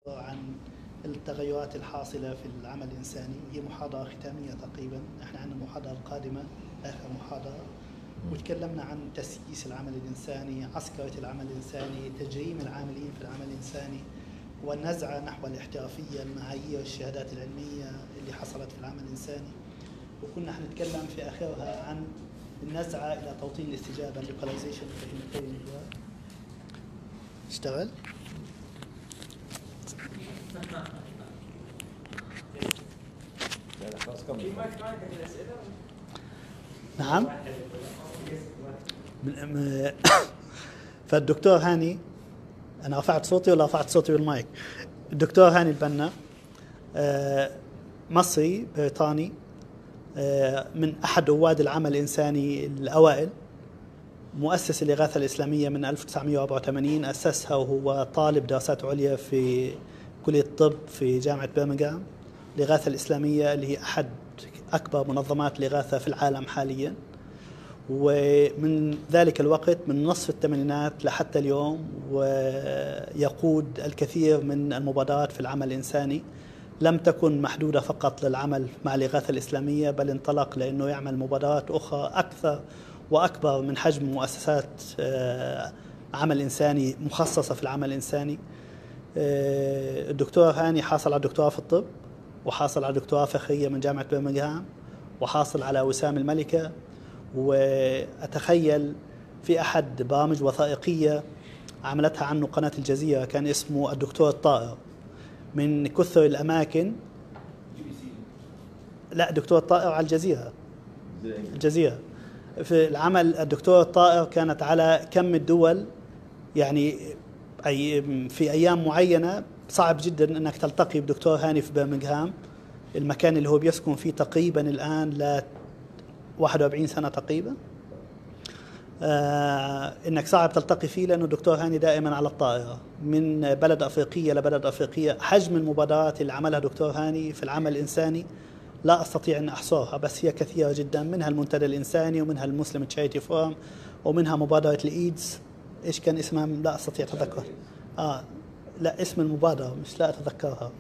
عن التغيرات الحاصلة في العمل الإنساني هي محاضرة ختامية تقريبا احنا عندنا المحاضرة القادمة آخر محاضرة وتكلمنا عن تسييس العمل الإنساني عسكرة العمل الإنساني تجريم العاملين في العمل الإنساني والنزعة نحو الاحترافية المعايير الشهادات العلمية اللي حصلت في العمل الإنساني وكنا حنتكلم في آخرها عن النزعة إلى توطين الاستجابة localization اشتغل؟ نعم فالدكتور هاني انا رفعت صوتي ولا رفعت صوتي بالمايك الدكتور هاني البنا آه، مصري بريطاني آه، من احد رواد العمل الانساني الاوائل مؤسس الاغاثه الاسلاميه من 1984 اسسها وهو طالب دراسات عليا في كليه الطب في جامعه برمنغهام الاغاثه الاسلاميه اللي هي احد اكبر منظمات الاغاثه في العالم حاليا ومن ذلك الوقت من نصف الثمانينات لحتى اليوم ويقود الكثير من المبادرات في العمل الانساني لم تكن محدوده فقط للعمل مع الاغاثه الاسلاميه بل انطلق لانه يعمل مبادرات اخرى اكثر واكبر من حجم مؤسسات آه، عمل انساني مخصصه في العمل الانساني. آه، الدكتور هاني حاصل على الدكتوراه في الطب وحاصل على دكتوراه فخريه من جامعه برمنغهام وحاصل على وسام الملكه واتخيل في احد برامج وثائقيه عملتها عنه قناه الجزيره كان اسمه الدكتور الطائر من كثر الاماكن لا دكتور الطائر على الجزيره الجزيره في العمل الدكتور الطائر كانت على كم الدول يعني أي في ايام معينه صعب جدا انك تلتقي بدكتور هاني في برمنغهام المكان اللي هو بيسكن فيه تقريبا الان ل 41 سنه تقريبا آه انك صعب تلتقي فيه لانه الدكتور هاني دائما على الطائره من بلد افريقيه لبلد افريقيه حجم المبادرات اللي عملها دكتور هاني في العمل الانساني لا استطيع ان احصرها بس هي كثيره جدا منها المنتدى الانساني ومنها المسلم تشاريتي فورم ومنها مبادره الايدز ايش كان اسمها لا استطيع اتذكر اه لا اسم المبادره مش لا اتذكرها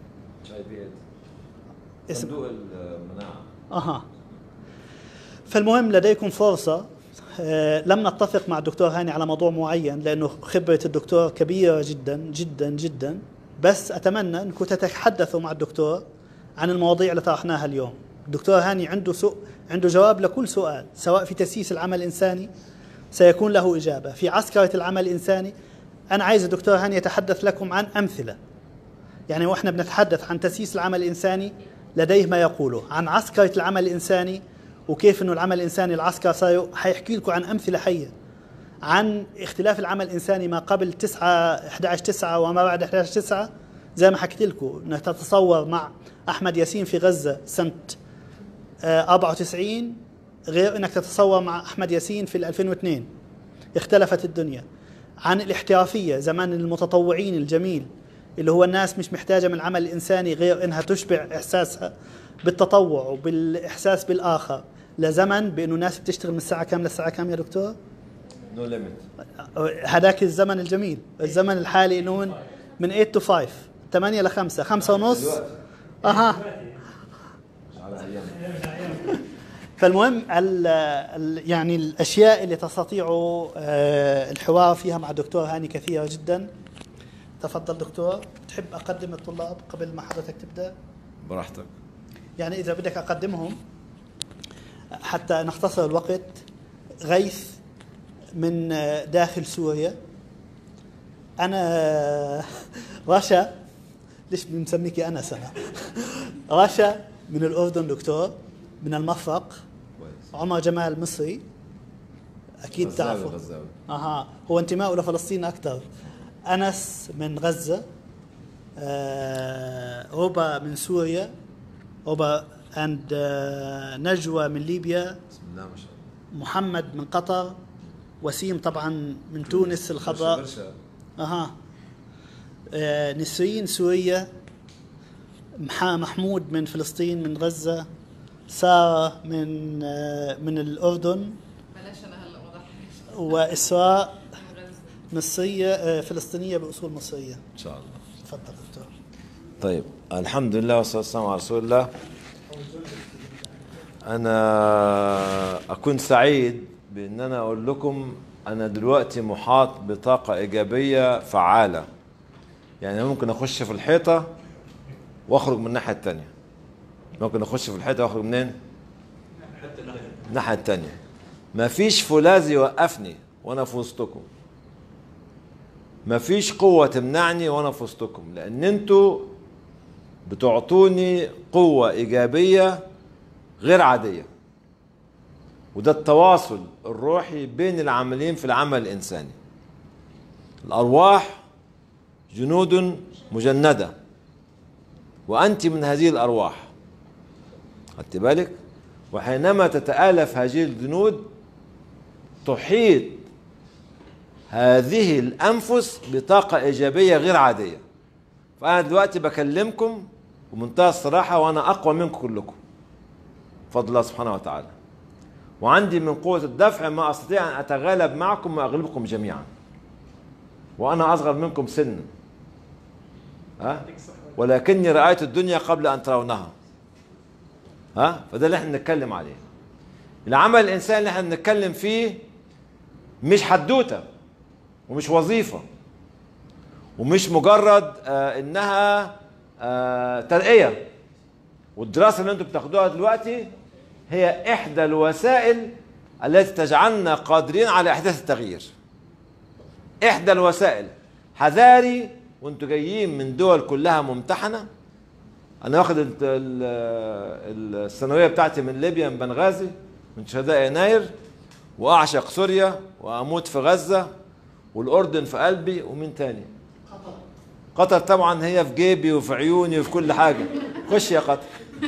اسم صندوق المناعه اها فالمهم لديكم فرصه آه، لم نتفق مع الدكتور هاني على موضوع معين لانه خبره الدكتور كبيره جدا جدا جدا بس اتمنى انكم تتحدثوا مع الدكتور عن المواضيع اللي طرحناها اليوم الدكتور هاني عنده سوء عنده جواب لكل سؤال سواء في تسييس العمل الانساني سيكون له اجابه في عسكره العمل الانساني انا عايز الدكتور هاني يتحدث لكم عن امثله يعني واحنا بنتحدث عن تسييس العمل الانساني لديه ما يقوله عن عسكره العمل الانساني وكيف انه العمل الانساني العسكر صار حيحكي لكم عن امثله حيه عن اختلاف العمل الانساني ما قبل 9 11 9 وما بعد 11 9 زي ما حكيت لكم انك تتصور مع احمد ياسين في غزه سنه 94 آه، غير انك تتصور مع احمد ياسين في 2002 اختلفت الدنيا عن الاحترافيه زمان المتطوعين الجميل اللي هو الناس مش محتاجه من العمل الانساني غير انها تشبع احساسها بالتطوع وبالاحساس بالاخر لزمن بانه الناس بتشتغل من الساعه كام للساعه كام يا دكتور؟ نو ليميت هذاك الزمن الجميل الزمن الحالي انه من من 8 تو 5 8 ل 5 5 ونص اها فالمهم ال ال يعني الاشياء اللي تستطيعوا آه، الحوار فيها مع الدكتور هاني كثيره جدا تفضل دكتور تحب اقدم الطلاب قبل ما حضرتك تبدا براحتك يعني اذا بدك اقدمهم حتى نختصر الوقت غيث من داخل سوريا انا رشا ليش بنسميكي انس انا رشا من الاردن دكتور من المفرق عمر جمال مصري اكيد تعرفوا اها هو انتمائه لفلسطين اكثر انس من غزه آه روبا من سوريا روبا اند uh, نجوى من ليبيا بسم الله ما شاء الله محمد من قطر وسيم طبعا من تونس الخضراء اها آه نسرين سوريا محمود من فلسطين من غزه ساره من آه من الاردن بلاش انا هلا واسراء مصريه آه فلسطينيه باصول مصريه ان شاء الله تفضل دكتور طيب الحمد لله والصلاة والسلام على رسول الله أنا أكون سعيد بأن أنا أقول لكم أنا دلوقتي محاط بطاقة إيجابية فعالة يعني ممكن أخش في الحيطة وأخرج من الناحية التانية ممكن أخش في الحيطة وأخرج منين؟ الناحية التانية مفيش فولاذ يوقفني وأنا في وسطكم مفيش قوة تمنعني وأنا في وسطكم لأن أنتوا بتعطوني قوة إيجابية غير عادية وده التواصل الروحي بين العاملين في العمل الإنساني الأرواح جنود مجندة وأنت من هذه الأرواح خدت بالك وحينما تتآلف هذه الجنود تحيط هذه الأنفس بطاقة إيجابية غير عادية فأنا دلوقتي بكلمكم بمنتهى الصراحة وأنا أقوى منكم كلكم بفضل الله سبحانه وتعالى وعندي من قوة الدفع ما أستطيع أن أتغالب معكم وأغلبكم جميعا وأنا أصغر منكم سنا ها ولكني رأيت الدنيا قبل أن ترونها ها فده اللي احنا بنتكلم عليه العمل الإنساني اللي احنا بنتكلم فيه مش حدوتة ومش وظيفة ومش مجرد آه إنها آه ترقية والدراسة اللي انتم بتاخدوها دلوقتي هي إحدى الوسائل التي تجعلنا قادرين على إحداث التغيير إحدى الوسائل حذاري وانتوا جايين من دول كلها ممتحنة أنا واخد ال- ال- الثانوية بتاعتي من ليبيا من بنغازي من شهداء يناير وأعشق سوريا وأموت في غزة والأردن في قلبي ومين تاني قطر طبعا هي في جيبي وفي عيوني وفي كل حاجة خش يا قطر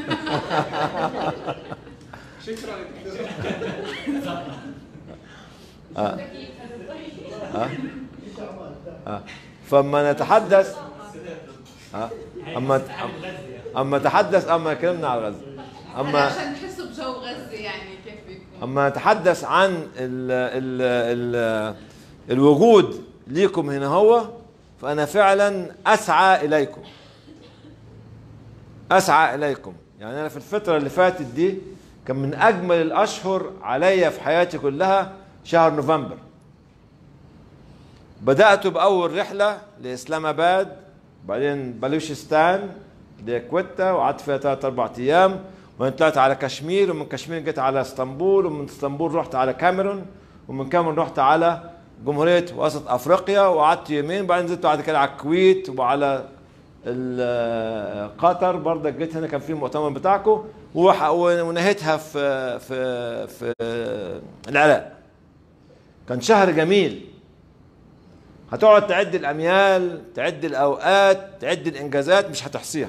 فما نتحدث ها اما اما نتحدث اما كلمنا على غزه اما عشان تحسوا بجو غزه يعني كيف بيكون اما نتحدث عن ال ال ال الوجود ليكم هنا هو فانا فعلا اسعى اليكم اسعى اليكم يعني انا في الفتره اللي فاتت دي كان من اجمل الاشهر عليا في حياتي كلها شهر نوفمبر بدات باول رحله لاسلام اباد بعدين بلوشستان لكويتا وقعدت فيها ثلاث اربع ايام وبعدين طلعت على كشمير ومن كشمير جيت على اسطنبول ومن اسطنبول رحت على كاميرون ومن كاميرون رحت على جمهوريه وسط افريقيا وقعدت يومين بعدين نزلت بعد كده على الكويت وعلى ال- قطر برضه جيت هنا كان في المؤتمر بتاعكم وح- ونهيتها في في في العراق كان شهر جميل هتقعد تعد الاميال تعد الاوقات تعد الانجازات مش هتحصيها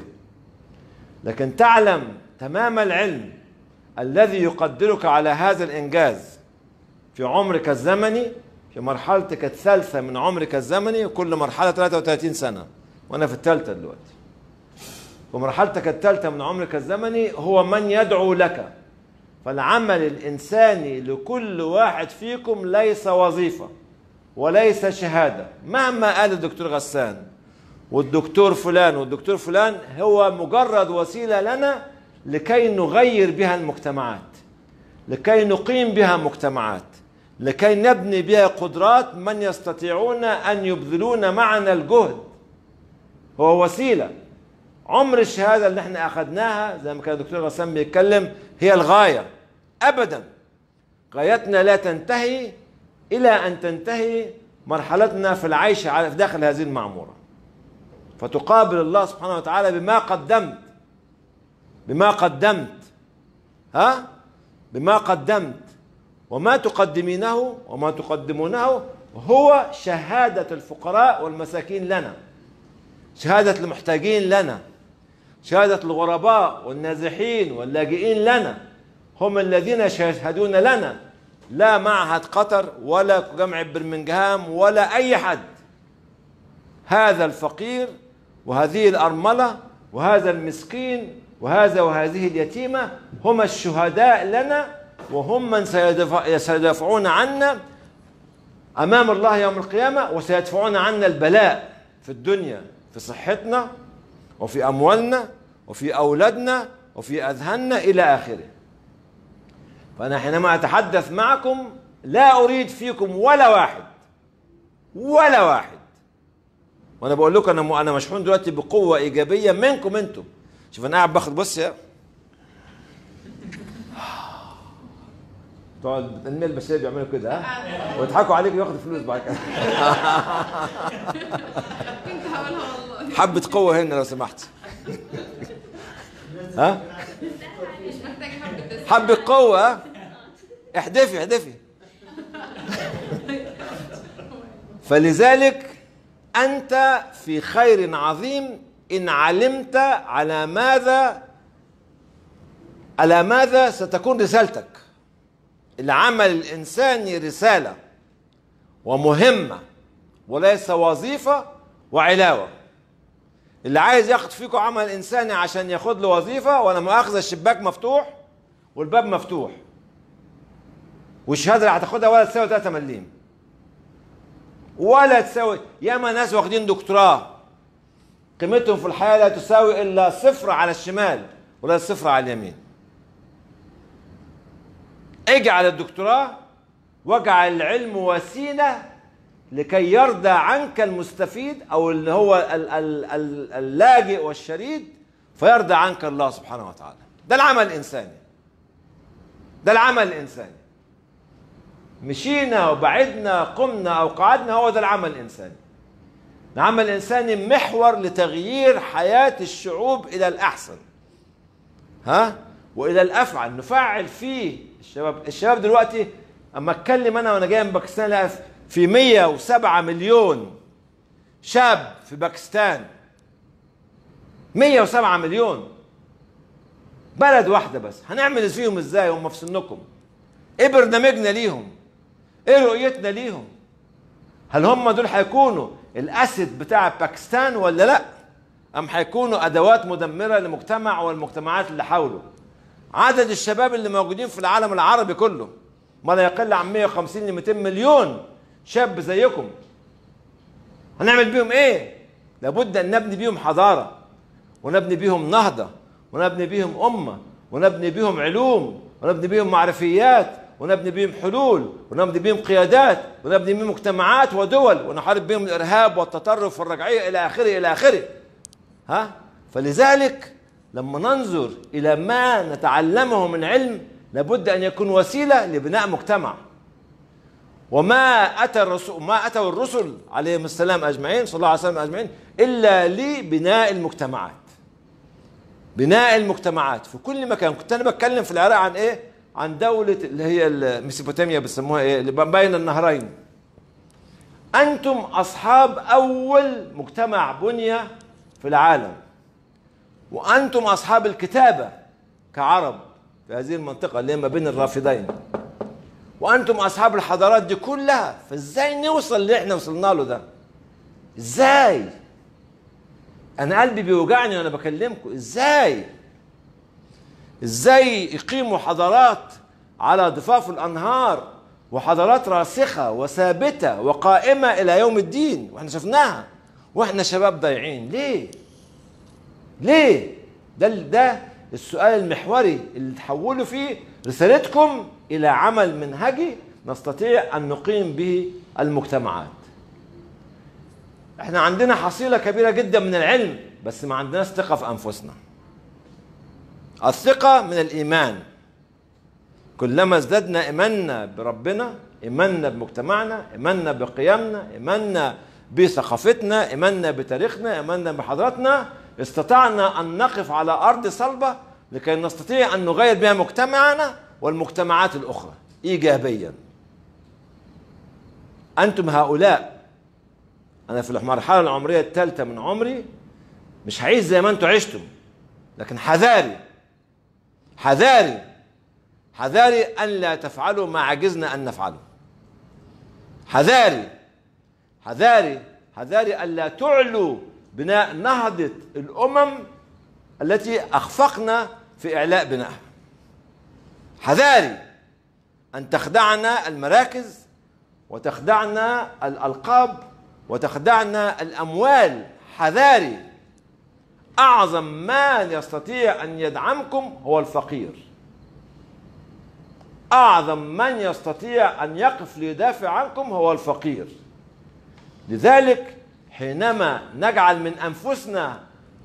لكن تعلم تمام العلم الذي يقدرك على هذا الانجاز في عمرك الزمني في مرحلتك الثالثه من عمرك الزمني وكل مرحله 33 سنه وانا في الثالثه دلوقتي ومرحلتك الثالثه من عمرك الزمني هو من يدعو لك فالعمل الانساني لكل واحد فيكم ليس وظيفه وليس شهاده مهما قال الدكتور غسان والدكتور فلان والدكتور فلان هو مجرد وسيله لنا لكي نغير بها المجتمعات لكي نقيم بها مجتمعات لكي نبني بها قدرات من يستطيعون ان يبذلون معنا الجهد هو وسيله عمر الشهاده اللي احنا اخذناها زي ما كان الدكتور غسان بيتكلم هي الغايه ابدا غايتنا لا تنتهي الى ان تنتهي مرحلتنا في العيش على في داخل هذه المعموره فتقابل الله سبحانه وتعالى بما قدمت بما قدمت ها بما قدمت وما تقدمينه وما تقدمونه هو شهادة الفقراء والمساكين لنا شهادة المحتاجين لنا شهادة الغرباء والنازحين واللاجئين لنا هم الذين يشهدون لنا لا معهد قطر ولا جامعة برمنجهام ولا أي حد هذا الفقير وهذه الأرملة وهذا المسكين وهذا وهذه اليتيمة هم الشهداء لنا وهم من سيدفع سيدافعون عنا أمام الله يوم القيامة وسيدفعون عنا البلاء في الدنيا في صحتنا وفي أموالنا وفي أولادنا وفي أذهاننا إلى آخره فأنا حينما أتحدث معكم لا أريد فيكم ولا واحد ولا واحد وأنا بقول لكم أنا أنا مشحون دلوقتي بقوة إيجابية منكم أنتم شوف أنا قاعد باخد بص يا تقعد بتنمي البشريه بيعملوا كده ها ويضحكوا عليك وياخدوا فلوس بعد كده كنت هقولها والله حبه قوه هنا لو سمحت ها مش محتاج حبة بس حبه قوه ها؟ احدفي احدفي فلذلك انت في خير عظيم ان علمت على ماذا على ماذا ستكون رسالتك العمل الانساني رساله ومهمه وليس وظيفه وعلاوه اللي عايز ياخد فيكم عمل انساني عشان ياخد له وظيفه وانا مؤاخذه الشباك مفتوح والباب مفتوح والشهاده اللي هتاخدها ولا تساوي 3 مليم ولا تساوي ياما ناس واخدين دكتوراه قيمتهم في الحياه لا تساوي الا صفر على الشمال ولا صفر على اليمين اجعل الدكتوراه واجعل العلم وسيله لكي يرضى عنك المستفيد او اللي هو ال- ال- ال- اللاجئ والشريد فيرضى عنك الله سبحانه وتعالى ده العمل الانساني ده العمل الانساني مشينا وبعدنا قمنا او قعدنا هو ده العمل الانساني العمل الانساني محور لتغيير حياه الشعوب الى الاحسن ها والى الافعل نفعل فيه الشباب الشباب دلوقتي اما اتكلم انا وانا جاي من باكستان لا في 107 مليون شاب في باكستان 107 مليون بلد واحده بس هنعمل فيهم ازاي هم في سنكم ايه برنامجنا ليهم ايه رؤيتنا ليهم هل هم دول هيكونوا الاسد بتاع باكستان ولا لا ام هيكونوا ادوات مدمره لمجتمع والمجتمعات اللي حوله عدد الشباب اللي موجودين في العالم العربي كله ما لا يقل عن 150 ل 200 مليون شاب زيكم هنعمل بيهم ايه لابد ان نبني بيهم حضاره ونبني بيهم نهضه ونبني بيهم امه ونبني بيهم علوم ونبني بيهم معرفيات ونبني بيهم حلول ونبني بيهم قيادات ونبني بيهم مجتمعات ودول ونحارب بيهم الارهاب والتطرف والرجعيه الى اخره الى اخره ها فلذلك لما ننظر الى ما نتعلمه من علم لابد ان يكون وسيله لبناء مجتمع وما اتى الرسول ما اتوا الرسل عليهم السلام اجمعين صلى الله عليه وسلم اجمعين الا لبناء المجتمعات بناء المجتمعات في كل مكان كنت انا بتكلم في العراق عن ايه عن دولة اللي هي الميسوبوتاميا بيسموها ايه اللي بين النهرين انتم اصحاب اول مجتمع بني في العالم وانتم اصحاب الكتابه كعرب في هذه المنطقه اللي هي ما بين الرافدين وانتم اصحاب الحضارات دي كلها فازاي نوصل اللي احنا وصلنا له ده ازاي انا قلبي بيوجعني وانا بكلمكم ازاي ازاي يقيموا حضارات على ضفاف الانهار وحضارات راسخه وثابته وقائمه الى يوم الدين واحنا شفناها واحنا شباب ضايعين ليه ليه ده ده السؤال المحوري اللي تحولوا فيه رسالتكم الى عمل منهجي نستطيع ان نقيم به المجتمعات احنا عندنا حصيله كبيره جدا من العلم بس ما عندناش ثقه في انفسنا الثقه من الايمان كلما ازددنا ايماننا بربنا ايماننا بمجتمعنا ايماننا بقيمنا ايماننا بثقافتنا ايماننا بتاريخنا ايماننا بحضارتنا استطعنا ان نقف على ارض صلبه لكي نستطيع ان نغير بها مجتمعنا والمجتمعات الاخرى ايجابيا انتم هؤلاء انا في المرحله العمريه الثالثه من عمري مش هعيش زي ما انتم عشتم لكن حذاري حذاري حذاري ان لا تفعلوا ما عجزنا ان نفعله حذاري حذاري حذاري ان لا تعلوا بناء نهضه الامم التي اخفقنا في اعلاء بنائها حذاري ان تخدعنا المراكز وتخدعنا الالقاب وتخدعنا الاموال حذاري اعظم من يستطيع ان يدعمكم هو الفقير اعظم من يستطيع ان يقف ليدافع عنكم هو الفقير لذلك حينما نجعل من انفسنا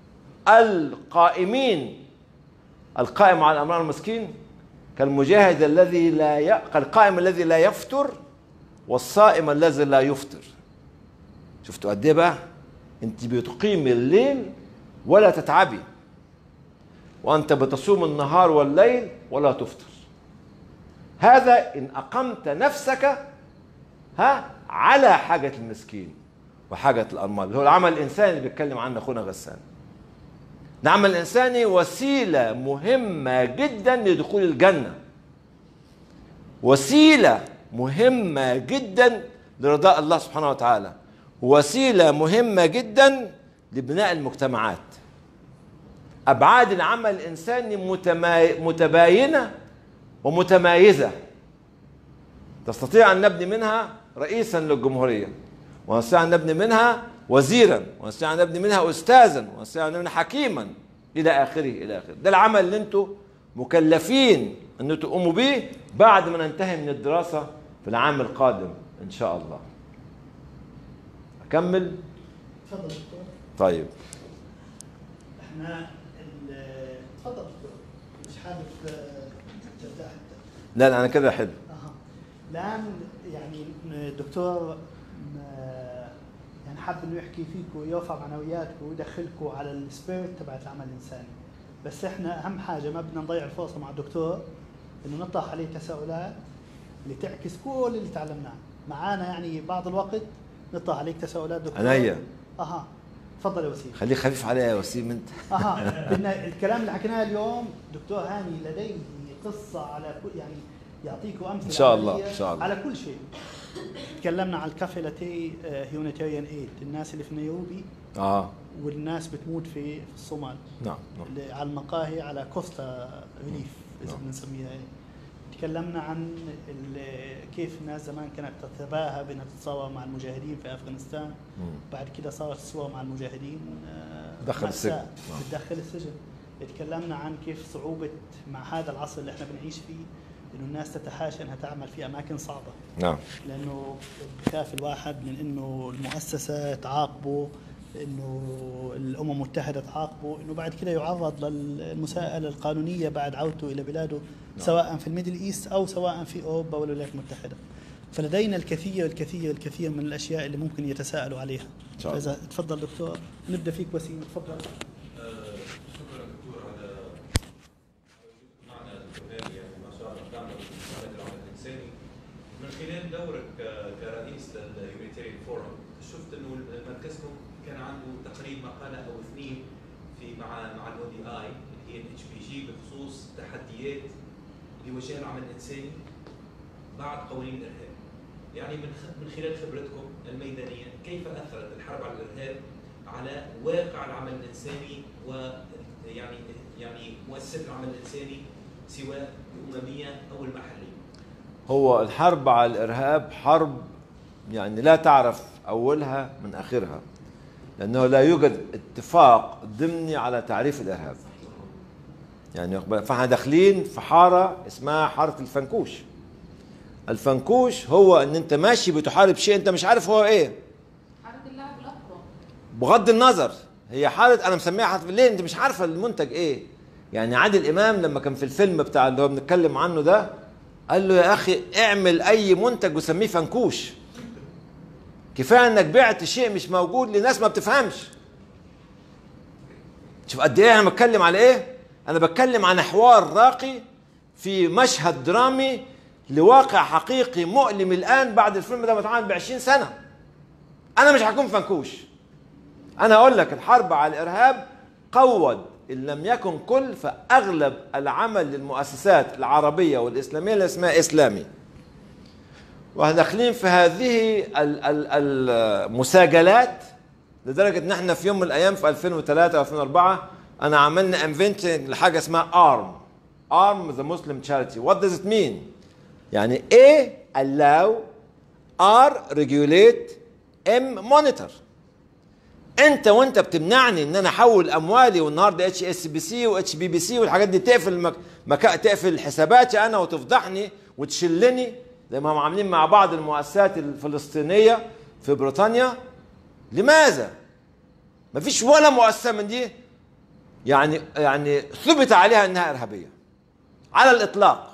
القائمين القائم على الامرار المسكين كالمجاهد الذي لا ي... كالقائم الذي لا يفتر والصائم الذي لا يفطر شفتوا قد ايه بقى انت بتقيم الليل ولا تتعبي وانت بتصوم النهار والليل ولا تفطر هذا ان اقمت نفسك ها على حاجه المسكين وحاجه الارمل اللي هو العمل الانساني اللي بيتكلم عنه اخونا غسان العمل الانساني وسيله مهمه جدا لدخول الجنه وسيله مهمه جدا لرضاء الله سبحانه وتعالى وسيله مهمه جدا لبناء المجتمعات ابعاد العمل الانساني متما- متباينه ومتمايزه تستطيع ان نبني منها رئيسا للجمهوريه ونستطيع ان نبني منها وزيرا ونستطيع ان نبني منها استاذا ونستطيع ان نبني حكيما الى اخره الى اخره ده العمل اللي انتم مكلفين ان تقوموا به بعد ما ننتهي من الدراسه في العام القادم ان شاء الله اكمل تفضل دكتور طيب احنا ال- تفضل دكتور مش حابب آه، تبدا حتى لا لا انا كده حلو اها الان يعني الدكتور ما- يعني حاب انه يحكي فيكم ويرفع معنوياتكم ويدخلكم على السبيريت تبعت العمل الانساني بس احنا اهم حاجه ما بدنا نضيع الفرصه مع الدكتور انه نطرح عليه تساؤلات اللي تعكس كل اللي تعلمناه معانا يعني بعض الوقت نطرح عليك تساؤلات دكتور عينيا. اها تفضل يا وسيم خليك خفيف عليا يا وسيم انت اها بدنا الكلام اللي حكيناه اليوم دكتور هاني لديه قصه على كل يعني يعطيكم امثله إن شاء الله، عملية إن شاء الله. على كل شيء تكلمنا عن الكافي لاتيه هيونيتيريان ايد الناس اللي في نيروبي اه والناس بتموت في في الصومال نعم نعم اللي على المقاهي على كوستا ريليف اذا نعم. بنسميها هيك تكلمنا عن ال- كيف الناس زمان كانت تتباهى بانها تتصور مع المجاهدين في افغانستان مم. بعد كده صارت الصور مع المجاهدين آه، دخل مأساة. السجن. نعم. بتدخل السجن تكلمنا عن كيف صعوبة مع هذا العصر اللي احنا بنعيش فيه انه الناس تتحاشى انها تعمل في اماكن صعبة نعم لانه بخاف الواحد من انه المؤسسة تعاقبه انه الامم المتحدة تعاقبه انه بعد كده يعرض للمساءلة القانونية بعد عودته الى بلاده سواء في الميدل ايست او سواء في اوروبا والولايات المتحدة فلدينا الكثير الكثير الكثير من الاشياء اللي ممكن يتساءلوا عليها إن شاء الله. فإذا تفضل دكتور نبدا فيك وسيم تفضل شكرا دكتور على معنا دكتور هاني يعني ما شاء الله بتعمل مساعدة العمل الإنساني من خلال دورك ك- كرئيس للهيومانيتيريان فورم شفت انه مركزكم كان عنده تقريبا مقاله او اثنين في مع مع الاو دي اي اللي هي الاتش بي جي بخصوص تحديات لوجهاء العمل الانساني بعد قوانين الارهاب. يعني من خ- من خلال خبرتكم الميدانيه كيف اثرت الحرب على الارهاب على واقع العمل الانساني و يعني يعني مؤسسات العمل الانساني سواء الامميه او المحليه. هو الحرب على الارهاب حرب يعني لا تعرف اولها من اخرها لانه لا يوجد اتفاق ضمني على تعريف الارهاب يعني فاحنا داخلين في حاره اسمها حاره الفنكوش الفنكوش هو ان انت ماشي بتحارب شيء انت مش عارف هو ايه حركة اللاعب الأقوى بغض النظر هي حاله انا مسميها حرف ليه انت مش عارفه المنتج ايه يعني عادل امام لما كان في الفيلم بتاع اللي هو بنتكلم عنه ده قال له يا اخي اعمل اي منتج وسميه فنكوش كفايه انك بعت شيء مش موجود لناس ما بتفهمش شوف قد ايه انا بتكلم على ايه انا بتكلم عن حوار راقي في مشهد درامي لواقع حقيقي مؤلم الان بعد الفيلم ده متعامل ب 20 سنه انا مش هكون فنكوش انا اقول لك الحرب على الارهاب قود ان لم يكن كل فاغلب العمل للمؤسسات العربيه والاسلاميه اللي اسمها اسلامي واحنا داخلين في هذه ال- ال- المساجلات لدرجه ان احنا في يوم من الايام في 2003 او 2004 انا عملنا انفنتنج لحاجه اسمها ارم ارم ذا مسلم تشاريتي وات does it mean يعني A allow R regulate M monitor انت وانت بتمنعني ان انا احول اموالي والنهارده اتش اس بي سي واتش بي بي سي والحاجات دي تقفل مك... مكا... تقفل حساباتي انا وتفضحني وتشلني زي ما هم عاملين مع بعض المؤسسات الفلسطينيه في بريطانيا لماذا؟ ما فيش ولا مؤسسه من دي يعني يعني ثبت عليها انها ارهابيه على الاطلاق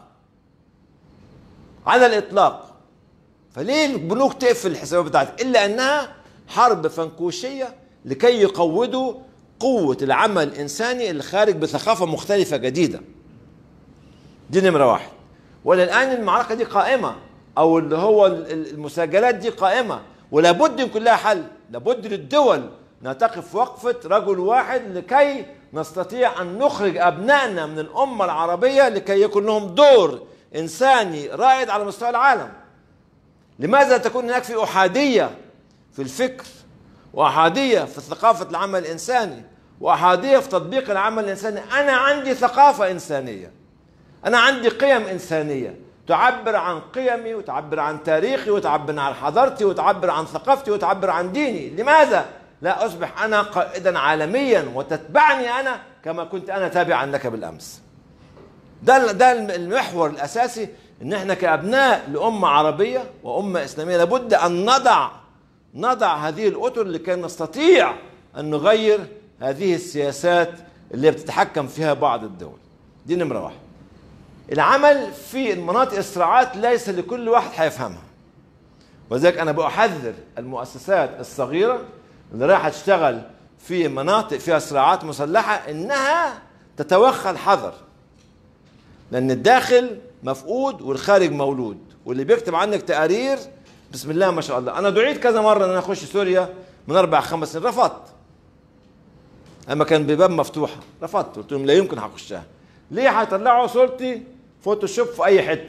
على الاطلاق فليه البنوك تقفل الحسابات بتاعتك الا انها حرب فنكوشيه لكي يقودوا قوه العمل الانساني اللي خارج بثقافه مختلفه جديده دي نمره واحد وللان المعركه دي قائمه او اللي هو المساجلات دي قائمه ولابد يكون لها حل لابد للدول انها تقف وقفه رجل واحد لكي نستطيع ان نخرج ابنائنا من الامه العربيه لكي يكون لهم دور انساني رائد على مستوى العالم لماذا تكون هناك في احاديه في الفكر واحاديه في ثقافه العمل الانساني واحاديه في تطبيق العمل الانساني انا عندي ثقافه انسانيه انا عندي قيم انسانيه تعبر عن قيمي وتعبر عن تاريخي وتعبر عن حضارتي وتعبر عن ثقافتي وتعبر عن ديني لماذا لا اصبح انا قائدا عالميا وتتبعني انا كما كنت انا تابعا لك بالامس ده ده المحور الاساسي ان احنا كابناء لامه عربيه وامه اسلاميه لابد ان نضع نضع هذه الاطر لكي نستطيع ان نغير هذه السياسات اللي بتتحكم فيها بعض الدول دي نمره واحد العمل في المناطق الصراعات ليس لكل واحد هيفهمها ولذلك انا بحذر المؤسسات الصغيره اللي رايحه تشتغل في مناطق فيها صراعات مسلحه انها تتوخى الحذر لان الداخل مفقود والخارج مولود واللي بيكتب عنك تقارير بسم الله ما شاء الله انا دعيت كذا مره ان انا اخش سوريا من اربع خمس سنين رفضت اما كان بباب مفتوحه رفضت قلت لهم لا يمكن هخشها ليه هيطلعوا صورتي فوتوشوب في اي حته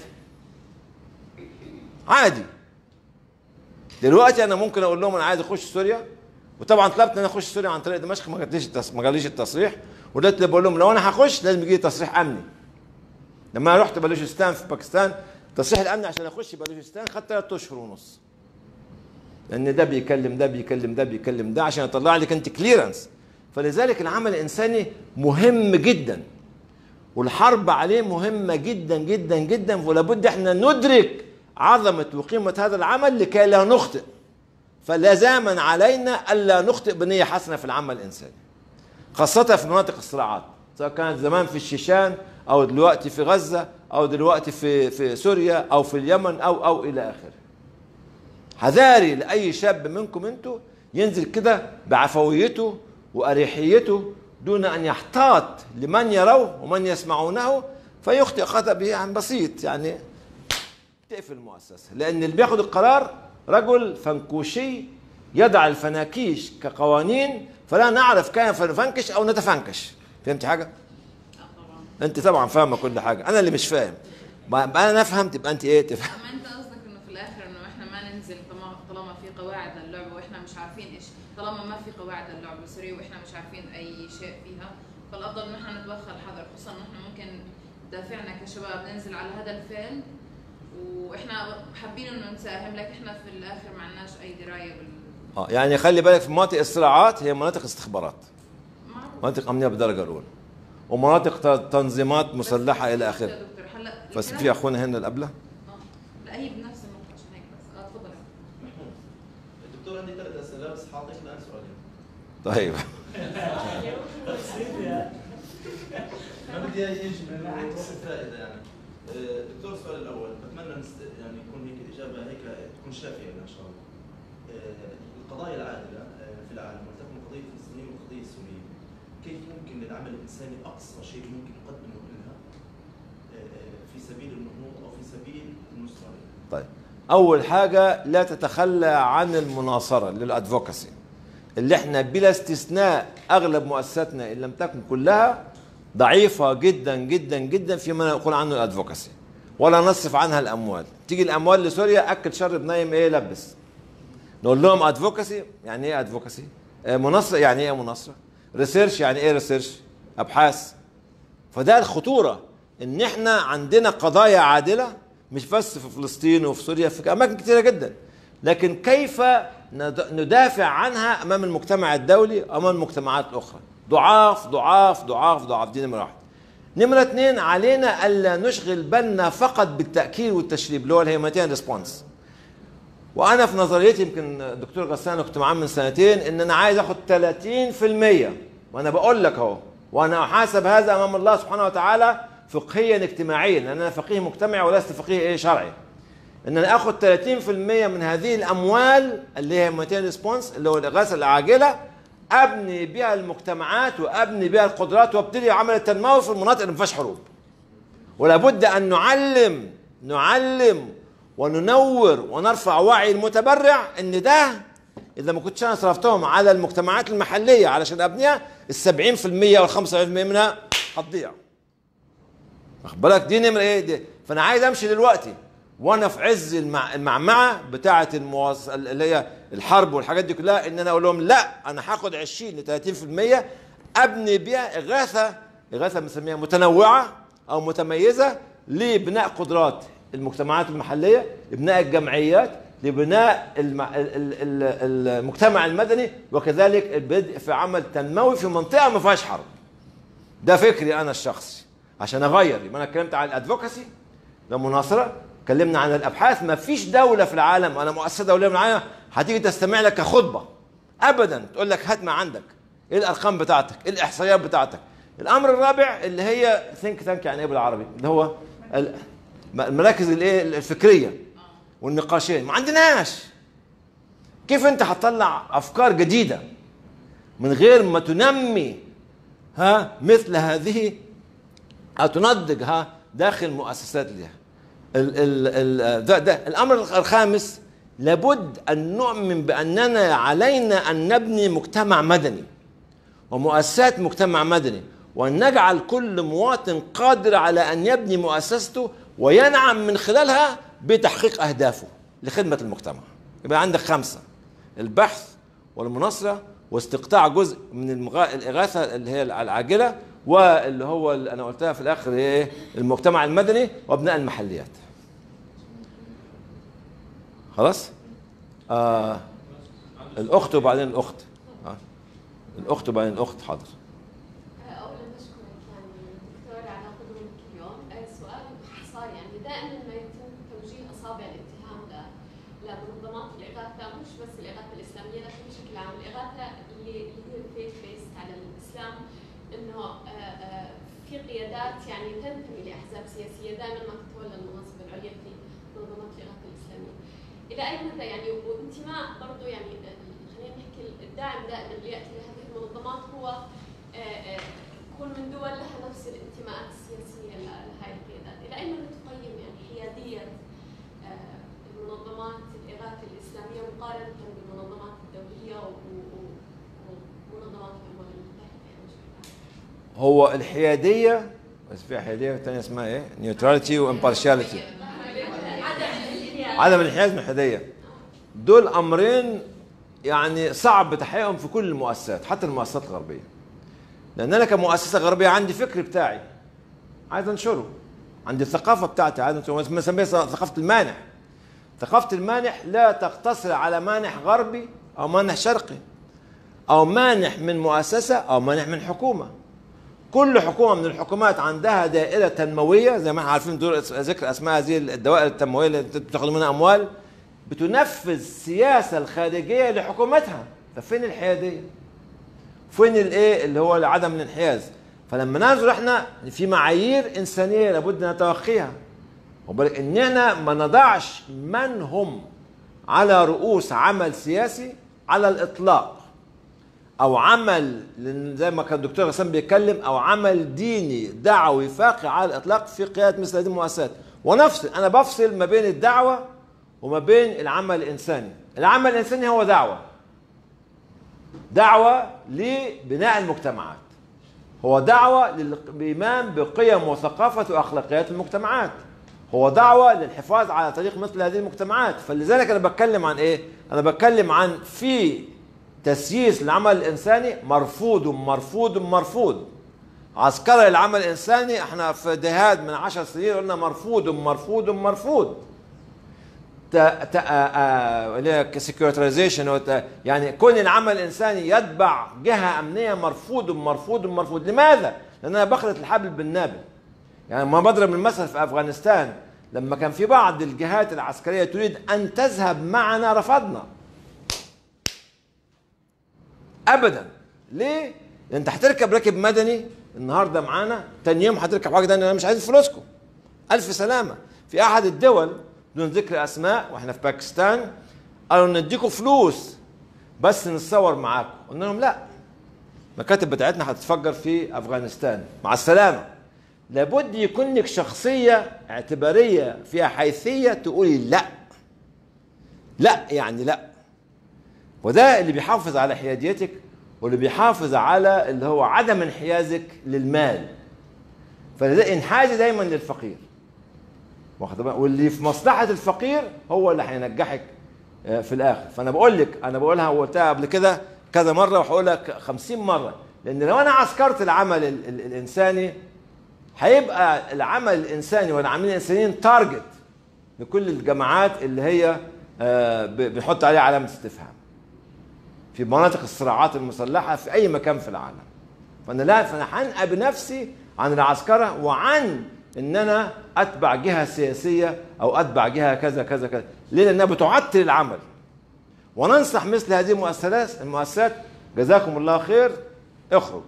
عادي دلوقتي انا ممكن اقول لهم انا عايز اخش سوريا وطبعا طلبت ان انا اخش سوريا عن طريق دمشق ما جاتليش التص... ما جاليش التصريح ودلوقتي بقول لهم لو انا هخش لازم يجي لي تصريح امني لما انا رحت بلوشستان في باكستان تصريح الامن عشان اخش بلوشستان خدت ثلاث اشهر ونص لان ده بيكلم ده بيكلم ده بيكلم ده عشان يطلع لك انت كليرنس فلذلك العمل الانساني مهم جدا والحرب عليه مهمه جدا جدا جدا ولابد احنا ندرك عظمه وقيمه هذا العمل لكي لا نخطئ فلزاما علينا الا نخطئ بنيه حسنه في العمل الانساني خاصه في مناطق الصراعات سواء كانت زمان في الشيشان او دلوقتي في غزه او دلوقتي في في سوريا او في اليمن او او الى اخره حذاري لاي شاب منكم انتوا ينزل كده بعفويته واريحيته دون ان يحتاط لمن يروه ومن يسمعونه فيخطئ خطا به عن بسيط يعني تقفل المؤسسه لان اللي بياخد القرار رجل فنكوشي يضع الفناكيش كقوانين فلا نعرف كيف نفنكش او نتفنكش فهمت حاجه؟ انت طبعا فاهمه كل حاجه انا اللي مش فاهم ما انا فهمت يبقى انت ايه تفهم اما انت قصدك انه في الاخر انه احنا ما ننزل طالما طالما في قواعد للعبه واحنا مش عارفين ايش طالما ما في قواعد للعبه السوريه واحنا مش عارفين اي شيء فيها فالافضل ان احنا نتوخى الحذر خصوصا ان احنا ممكن دافعنا كشباب ننزل على هذا الفيلد واحنا حابين انه نساهم لكن احنا في الاخر ما عندناش اي درايه بال اه يعني خلي بالك في مناطق الصراعات هي مناطق استخبارات معروف. مناطق امنيه بالدرجه الاولى ومناطق ت- تنظيمات مسلحه الى يا اخره دكتور هلا بس الكلام- في اخونا هنا اللي قبله آه. لا هي بنفس النقطه عشان هيك بس اه تفضل الدكتور عندي ثلاث اسئله بس حاعطيك الان سؤالين طيب ما بدي يجي استفاده يعني آه، دكتور السؤال الاول بتمنى نست... يعني يكون هيك الاجابه هيك تكون شافيه ان شاء الله آه، القضايا العادله آه، في العالم ولتكن القضيه الفلسطينيه والقضيه السوريه كيف ممكن للعمل الانساني اقصى شيء ممكن يقدمه لها آه، آه، في سبيل النهوض او في سبيل النصره لها؟ طيب اول حاجه لا تتخلى عن المناصره للادفوكاسي اللي احنا بلا استثناء اغلب مؤسساتنا ان لم تكن كلها ضعيفه جدا جدا جدا فيما يقول عنه الادفوكاسي ولا نصرف عنها الاموال تيجي الاموال لسوريا اكل شرب نايم ايه لبس نقول لهم ادفوكاسي يعني ايه ادفوكاسي مناصره يعني ايه مناصره ريسيرش يعني ايه ريسيرش ابحاث فده الخطوره ان احنا عندنا قضايا عادله مش بس في فلسطين وفي سوريا في اماكن كثيره جدا لكن كيف ند- ندافع عنها امام المجتمع الدولي امام المجتمعات الاخرى ضعاف ضعاف ضعاف ضعاف دي نمره واحد نمرة اثنين علينا ألا نشغل بالنا فقط بالتأكيد والتشريب اللي هو الهيماتين ريسبونس وأنا في نظريتي يمكن الدكتور غسان كنت معاه من سنتين إن أنا عايز آخد 30% وأنا بقول لك أهو وأنا أحاسب هذا أمام الله سبحانه وتعالى فقهيا اجتماعيا لأن أنا فقيه مجتمعي ولست فقيه إيه شرعي ان انا اخد 30% من هذه الاموال اللي هي هيماتين ريسبونس اللي هو الاغاثه العاجله ابني بها المجتمعات وابني بها القدرات وابتدي عمل التنموي في المناطق اللي ما فيهاش حروب ولا بد ان نعلم نعلم وننور ونرفع وعي المتبرع ان ده اذا ما كنتش انا صرفتهم على المجتمعات المحليه علشان ابنيها ال 70% او 75% منها هتضيع واخد بالك دي نمره ايه دي فانا عايز امشي دلوقتي وانا في عز المع... المعمعه بتاعه المواص... اللي هي الحرب والحاجات دي كلها ان انا اقول لهم لا انا هاخد 20 ل 30% ابني بيها اغاثه اغاثه بنسميها متنوعه او متميزه لبناء قدرات المجتمعات المحليه لبناء الجمعيات لبناء الم... ال- ال- ال- المجتمع المدني وكذلك البدء في عمل تنموي في منطقه ما فيهاش حرب ده فكري انا الشخصي عشان اغير يبقى انا اتكلمت عن الادفوكسي المناصره اتكلمنا عن الابحاث ما فيش دوله في العالم انا مؤسسه دوليه من العالم هتيجي تستمع لك كخطبه ابدا تقول لك هات ما عندك ايه الارقام بتاعتك ايه الاحصائيات بتاعتك الامر الرابع اللي هي ثينك تانك يعني ايه بالعربي اللي هو ال- المراكز الايه الفكريه والنقاشيه ما عندناش كيف انت هتطلع افكار جديده من غير ما تنمي ها مثل هذه أو تنضجها داخل مؤسسات لها ال ال ال ده, ده الأمر الخامس لابد أن نؤمن بأننا علينا أن نبني مجتمع مدني ومؤسسات مجتمع مدني وأن نجعل كل مواطن قادر على أن يبني مؤسسته وينعم من خلالها بتحقيق أهدافه لخدمة المجتمع يبقى عندك خمسة البحث والمناصرة واستقطاع جزء من المغا... الإغاثة اللي هي العاجلة واللي هو اللي أنا قلتها في الآخر هي إيه؟ المجتمع المدني وأبناء المحليات خلاص آه الأخت وبعدين الأخت آه. الأخت وبعدين الأخت حاضر اولا بشكرك يعني دكتور على قدومك اليوم آه، سؤال باختصار يعني دائما ما يتم توجيه اصابع الاتهام ل- لمنظمات الاغاثه مش بس الاغاثه الاسلاميه لكن بشكل عام الاغاثه اللي اللي هي الفيث بيست على الاسلام انه آه، آه، في قيادات يعني تنتمي لاحزاب سياسيه دائما ما تتولى المناصب العليا في منظمات الاغاثه الاسلاميه. الى اي مدى يعني وانتماء برضه يعني آه، خلينا نحكي الداعم دائما اللي ياتي لهذه المنظمات هو آه، آه، يكون من دول لها نفس الانتماءات السياسيه ل- لهذه القيادات، الى اي مدى تقيم يعني حياديه آه، المنظمات الاغاثه الاسلاميه مقارنه بالمنظمات الدوليه و- و- ومنظمات الامم المتحده يعني بشكل عام؟ هو الحيادية بس في حيادية الثانية اسمها ايه؟ نيوتراليتي وامبارشاليتي عدم الانحياز من الحيادية دول أمرين يعني صعب تحقيقهم في كل المؤسسات حتى المؤسسات الغربية لأن أنا كمؤسسة غربية عندي فكر بتاعي عايز أنشره عندي الثقافة بتاعتي عايز أنشره بنسميها ثقافة المانح ثقافة المانح لا تقتصر على مانح غربي أو مانح شرقي أو مانح من مؤسسة أو مانح من حكومة كل حكومة من الحكومات عندها دائرة تنموية زي ما احنا عارفين دور ذكر أسماء هذه الدوائر التنموية اللي بتاخد منها أموال بتنفذ السياسة الخارجية لحكومتها ففين الحيادية؟ فين الايه اللي هو عدم الانحياز؟ فلما ننظر احنا في معايير إنسانية لابد نتوخيها وبالك اننا ما نضعش من هم على رؤوس عمل سياسي على الاطلاق او عمل لأن زي ما كان الدكتور غسان بيتكلم او عمل ديني دعوي فاقع على الاطلاق في قياده مثل هذه المؤسسات ونفصل انا بفصل ما بين الدعوه وما بين العمل الانساني العمل الانساني هو دعوه دعوه لبناء المجتمعات هو دعوة للإيمان بقيم وثقافة وأخلاقيات المجتمعات هو دعوة للحفاظ على طريق مثل هذه المجتمعات فلذلك أنا بتكلم عن إيه؟ أنا بتكلم عن في تسييس العمل الإنساني مرفوض مرفوض مرفوض عسكرة العمل الإنساني احنا في دهاد من عشر سنين قلنا مرفوض مرفوض مرفوض سكيورتيزيشن يعني كون العمل الانساني يتبع جهه امنيه مرفوض مرفوض مرفوض لماذا؟ لان انا بخلط الحبل بالنابل يعني ما بضرب المثل في افغانستان لما كان في بعض الجهات العسكريه تريد ان تذهب معنا رفضنا ابدا ليه؟ لان انت هتركب راكب مدني النهارده معانا تاني يوم هتركب حاجه تانية انا مش عايز فلوسكم الف سلامه في احد الدول بدون ذكر اسماء واحنا في باكستان قالوا نديكم فلوس بس نتصور معاكم قلنا لهم لا المكاتب بتاعتنا هتتفجر في افغانستان مع السلامه لابد يكون لك شخصيه اعتباريه فيها حيثيه تقولي لا لا يعني لا وده اللي بيحافظ على حياديتك واللي بيحافظ على اللي هو عدم انحيازك للمال فده انحازي دايما للفقير واخد بالك؟ واللي في مصلحه الفقير هو اللي هينجحك آه، في الاخر فانا بقول لك انا بقولها وقلتها قبل كده كذا مره وهقولها ك- 50 مره لان لو انا عسكرت العمل ال- ال- الانساني هيبقى العمل الانساني والعاملين الانسانيين تارجت لكل الجماعات اللي هي آه، ب- بنحط عليها علامه استفهام في مناطق الصراعات المسلحه في اي مكان في العالم فانا لا فانا هنقى بنفسي عن العسكره وعن ان انا اتبع جهه سياسيه او اتبع جهه كذا كذا كذا ليه لانها بتعطل العمل وننصح مثل هذه المؤسسات المؤسسات جزاكم الله خير اخرج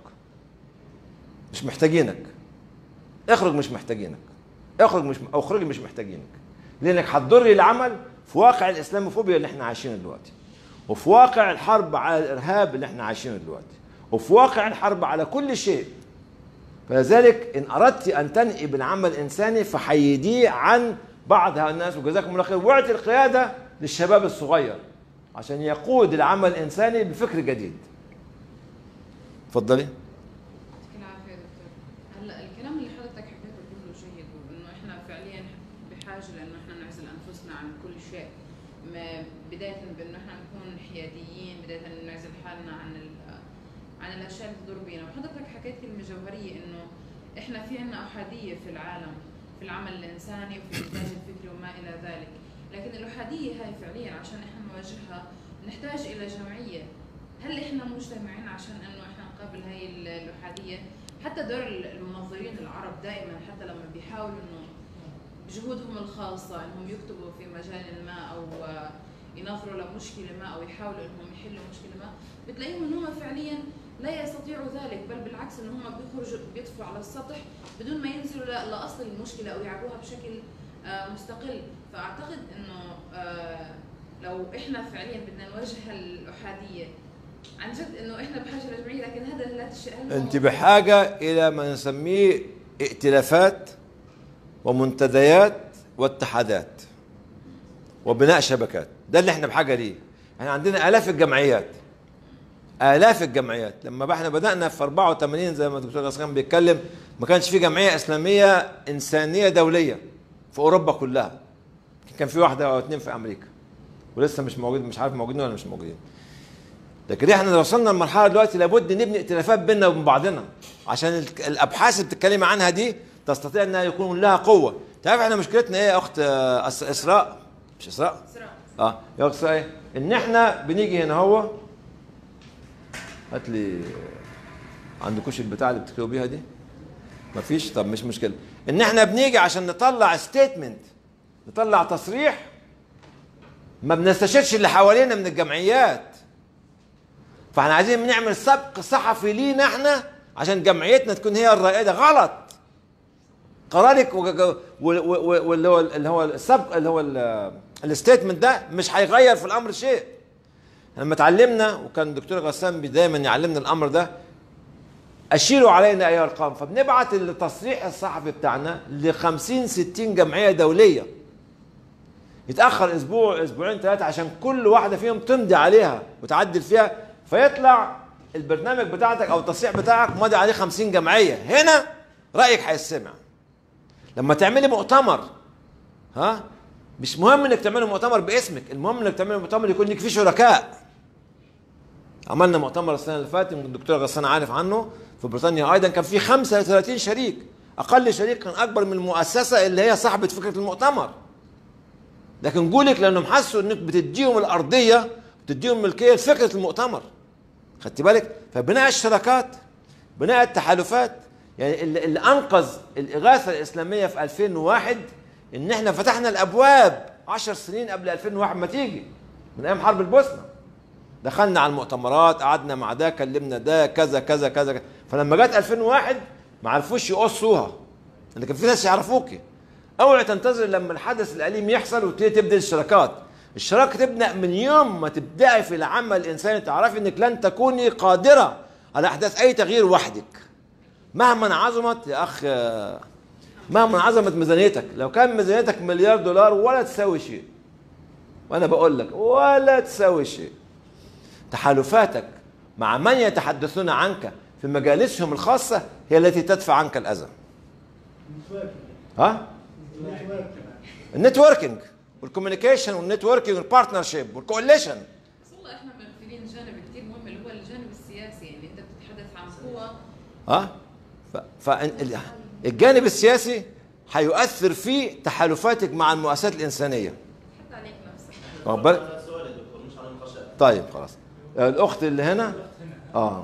مش محتاجينك اخرج مش محتاجينك اخرج مش او اخرجي مش محتاجينك لانك هتضري العمل في واقع الاسلاموفوبيا اللي احنا عايشينه دلوقتي وفي واقع الحرب على الارهاب اللي احنا عايشينه دلوقتي وفي واقع الحرب على كل شيء فلذلك ان اردت ان تنئي بالعمل الانساني فحيديه عن بعض هؤلاء الناس وجزاكم الله خير واعطي القياده للشباب الصغير عشان يقود العمل الانساني بفكر جديد. اتفضلي. يعطيك العافية يا دكتور هلا الكلام اللي حضرتك حكيته كله جيد وانه احنا فعليا بحاجة لانه احنا نعزل انفسنا عن كل شيء ما بداية بانه احنا نكون حياديين بداية انه نعزل حالنا عن ال- عن الاشياء اللي تضر بينا وحضرتك حكيت كلمة جوهرية انه احنا في عنا احادية في العالم في العمل الانساني وفي الانتاج الفكري وما الى ذلك لكن الاحادية هاي فعليا عشان احنا نواجهها نحتاج الى جمعية هل احنا مجتمعين عشان انه احنا نقابل هاي ال- الاحاديه حتى دور ال- المنظرين العرب دائما حتى لما بيحاولوا انه بجهودهم الخاصه انهم يكتبوا في مجال ما او آه، ينظروا لمشكله ما او يحاولوا انهم يحلوا مشكله ما بتلاقيهم انهم فعليا لا يستطيعوا ذلك بل بالعكس ان هم بيخرجوا بيطفوا على السطح بدون ما ينزلوا ل- لاصل المشكله او يعبوها بشكل آه، مستقل فاعتقد انه آه، لو احنا فعليا بدنا نواجه الاحاديه عن جد انه احنا بحاجه لجمعيه لكن هذا لا تشيء انت بحاجه الى ما نسميه ائتلافات ومنتديات واتحادات وبناء شبكات ده اللي احنا بحاجه ليه احنا عندنا الاف الجمعيات الاف الجمعيات لما احنا بدانا في 84 زي ما الدكتور غسان بيتكلم ما كانش في جمعيه اسلاميه انسانيه دوليه في اوروبا كلها كان في واحده او اثنين في امريكا ولسه مش موجود مش عارف موجودين ولا مش موجودين لكن احنا لو وصلنا لمرحله دلوقتي لابد نبني ائتلافات بيننا وبين بعضنا عشان ال- الابحاث اللي بتتكلمي عنها دي تستطيع انها يكون لها قوه تعرف احنا مشكلتنا ايه يا اخت آه، أس- اسراء مش اسراء اسراء اه يا اخت اسراء ايه ان احنا بنيجي هنا هو هات لي عندكوش البتاع اللي بتكتبوا بيها دي مفيش طب مش مشكله ان احنا بنيجي عشان نطلع ستيتمنت نطلع تصريح ما بنستشيرش اللي حوالينا من الجمعيات فاحنا عايزين نعمل سبق صحفي لينا احنا عشان جمعيتنا تكون هي الرائده غلط قرارك وج- و- و- و- واللي هو اللي هو السبق اللي هو الستيتمنت ده مش هيغير في الامر شيء لما اتعلمنا وكان الدكتور غسان بي- دايما يعلمنا الامر ده اشيروا علينا ايها القوم فبنبعت التصريح الصحفي بتاعنا ل 50 60 جمعيه دوليه يتاخر اسبوع اسبوعين ثلاثه عشان كل واحده فيهم تمضي عليها وتعدل فيها فيطلع البرنامج بتاعتك او التصريح بتاعك ماضي عليه 50 جمعيه هنا رايك هيسمع لما تعملي مؤتمر ها مش مهم انك تعملي مؤتمر باسمك المهم انك تعملي مؤتمر يكون لك فيه شركاء عملنا مؤتمر السنه اللي فاتت يمكن الدكتور غسان عارف عنه في بريطانيا ايضا كان في 35 شريك اقل شريك كان اكبر من المؤسسه اللي هي صاحبه فكره المؤتمر لكن قولك لانهم حسوا انك بتديهم الارضيه بتديهم ملكيه لفكره المؤتمر خدت بالك فبناء الشراكات بناء التحالفات يعني اللي, اللي انقذ الاغاثه الاسلاميه في 2001 ان احنا فتحنا الابواب 10 سنين قبل 2001 ما تيجي من ايام حرب البوسنه دخلنا على المؤتمرات قعدنا مع ده كلمنا ده كذا كذا كذا كذا. فلما جت 2001 ما عرفوش يقصوها ان كان في ناس يعرفوكي اوعي تنتظر لما الحدث الاليم يحصل وتبتدي تبدا الشراكات الشراكه تبدا من يوم ما تبداي في العمل الانساني تعرفي انك لن تكوني قادره على احداث اي تغيير وحدك مهما عظمت يا اخ مهما عظمت ميزانيتك لو كان ميزانيتك مليار دولار ولا تساوي شيء وانا بقول لك ولا تساوي شيء تحالفاتك مع من يتحدثون عنك في مجالسهم الخاصة هي التي تدفع عنك الأذى ها؟ النتوركينج والكوميونيكيشن والنتوركينج والبارتنرشيب والكوليشن بس والله احنا مغفلين جانب كثير مهم اللي هو الجانب السياسي يعني انت بتتحدث عن قوى ها؟ فالجانب السياسي حيؤثر في تحالفاتك مع المؤسسات الإنسانية حتى عليك نفسك واخد بالك؟ على سؤال يا دكتور مش على نقاشات طيب خلاص الأخت اللي هنا اه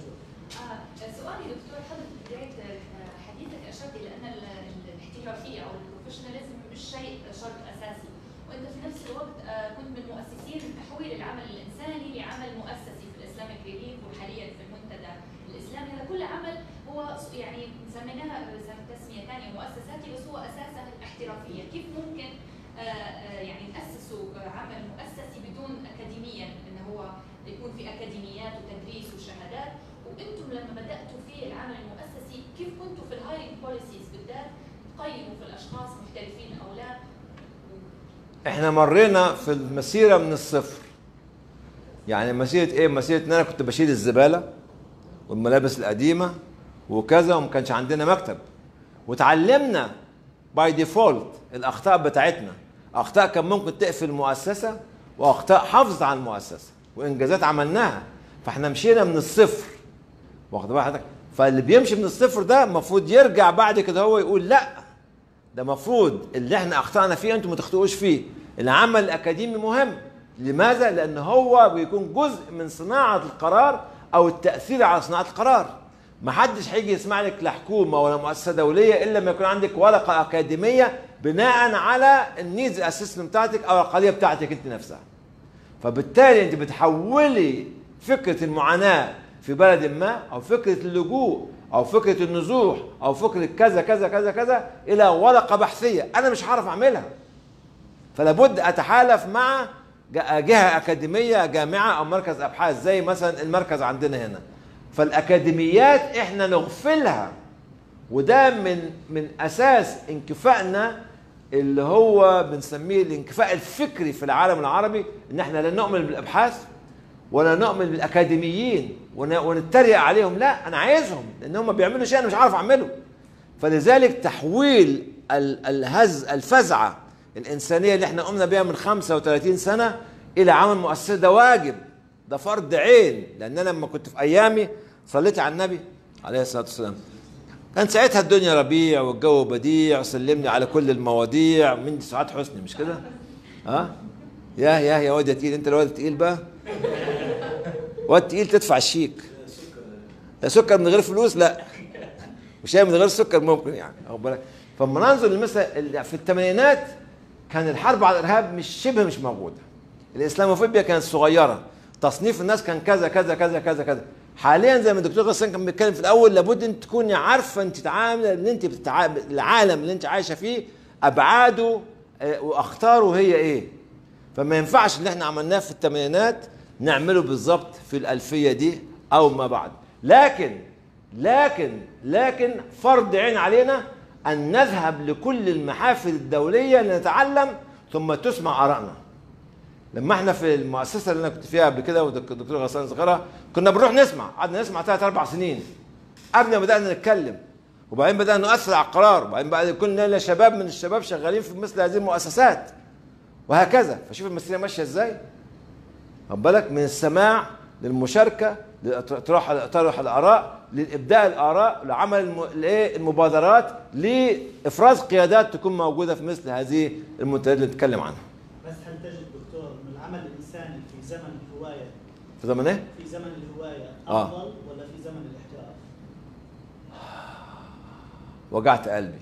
آه، سؤالي دكتور حضرتك بداية آه، حديثك أشرت إلى أن ال- ال- الاحترافية أو البروفيشناليزم مش شيء شرط أساسي وأنت في نفس الوقت آه، كنت من مؤسسين تحويل العمل الإنساني لعمل مؤسسي في الإسلامك ريليف وحاليا في المنتدى الإسلامي هذا كل عمل هو س- يعني سميناها سم- تسمية ثانية مؤسساتي بس هو أساسها الاحترافية كيف ممكن آه، آه، يعني نأسسوا آه، عمل مؤسسي بدون أكاديميا إنه هو يكون في أكاديميات وتدريس وشهادات وانتم لما بداتوا في العمل المؤسسي كيف كنتوا في الهايرنج بوليسيز بالذات تقيموا في الاشخاص محترفين او لا احنا مرينا في المسيره من الصفر يعني مسيره ايه مسيره ان انا كنت بشيل الزباله والملابس القديمه وكذا وما كانش عندنا مكتب وتعلمنا باي ديفولت الاخطاء بتاعتنا اخطاء كان ممكن تقفل المؤسسه واخطاء حافظت على المؤسسه وانجازات عملناها فاحنا مشينا من الصفر واخد بال حضرتك فاللي بيمشي من الصفر ده المفروض يرجع بعد كده هو يقول لا ده مفروض اللي احنا اخطانا فيه انتم ما تخطئوش فيه العمل الاكاديمي مهم لماذا لان هو بيكون جزء من صناعه القرار او التاثير على صناعه القرار ما حدش هيجي يسمع لك لا حكومه ولا مؤسسه دوليه الا لما يكون عندك ورقه اكاديميه بناء على النيدز اسسمنت بتاعتك او القضيه بتاعتك انت نفسها فبالتالي انت بتحولي فكره المعاناه في بلد ما او فكره اللجوء او فكره النزوح او فكره كذا كذا كذا كذا الى ورقه بحثيه انا مش هعرف اعملها فلا بد اتحالف مع ج- جهه اكاديميه جامعه او مركز ابحاث زي مثلا المركز عندنا هنا فالاكاديميات احنا نغفلها وده من من اساس انكفائنا اللي هو بنسميه الانكفاء الفكري في العالم العربي ان احنا لا نؤمن بالابحاث ولا نؤمن بالاكاديميين ون- ونتريق عليهم لا انا عايزهم لان هم بيعملوا شيء انا مش عارف اعمله فلذلك تحويل ال- الهز الفزعه الانسانيه اللي احنا قمنا بها من 35 سنه الى عمل مؤسسه ده واجب ده فرض عين لان انا لما كنت في ايامي صليت على النبي عليه الصلاه والسلام كان ساعتها الدنيا ربيع والجو بديع وسلمني على كل المواضيع من سعاد حسني مش كده؟ ها؟ يا يا يا واد يا تقيل انت الواد التقيل بقى واد تقيل تدفع الشيك لا سكر من غير فلوس لا وشاي من غير سكر ممكن يعني واخد بالك فلما ننظر لمثلا في الثمانينات كان الحرب على الارهاب مش شبه مش موجوده الاسلاموفوبيا كانت صغيره تصنيف الناس كان كذا كذا كذا كذا كذا حاليا زي ما الدكتور غسان كان بيتكلم في الاول لابد ان تكوني عارفه انت تتعامل ان انت بتتعامل العالم اللي انت عايشه فيه ابعاده آه، واخطاره هي ايه فما ينفعش اللي احنا عملناه في الثمانينات نعمله بالظبط في الالفيه دي او ما بعد لكن لكن لكن فرض عين علينا ان نذهب لكل المحافل الدوليه لنتعلم ثم تسمع ارائنا لما احنا في المؤسسه اللي انا كنت فيها قبل كده والدكتور غسان صغيره كنا بنروح نسمع قعدنا نسمع ثلاث اربع سنين قبل ما بدانا نتكلم وبعدين بدانا نؤثر على القرار وبعدين بعد كنا لنا شباب من الشباب شغالين في مثل هذه المؤسسات وهكذا فشوف المسيره ماشيه ازاي خد بالك من السماع للمشاركه لاطراح طرح الاراء للابداء الاراء لعمل الم- الايه المبادرات لافراز قيادات تكون موجوده في مثل هذه المنتديات اللي نتكلم عنها في زمن ايه؟ في زمن الهوايه آه. افضل ولا في زمن الاحتراف؟ وجعت قلبي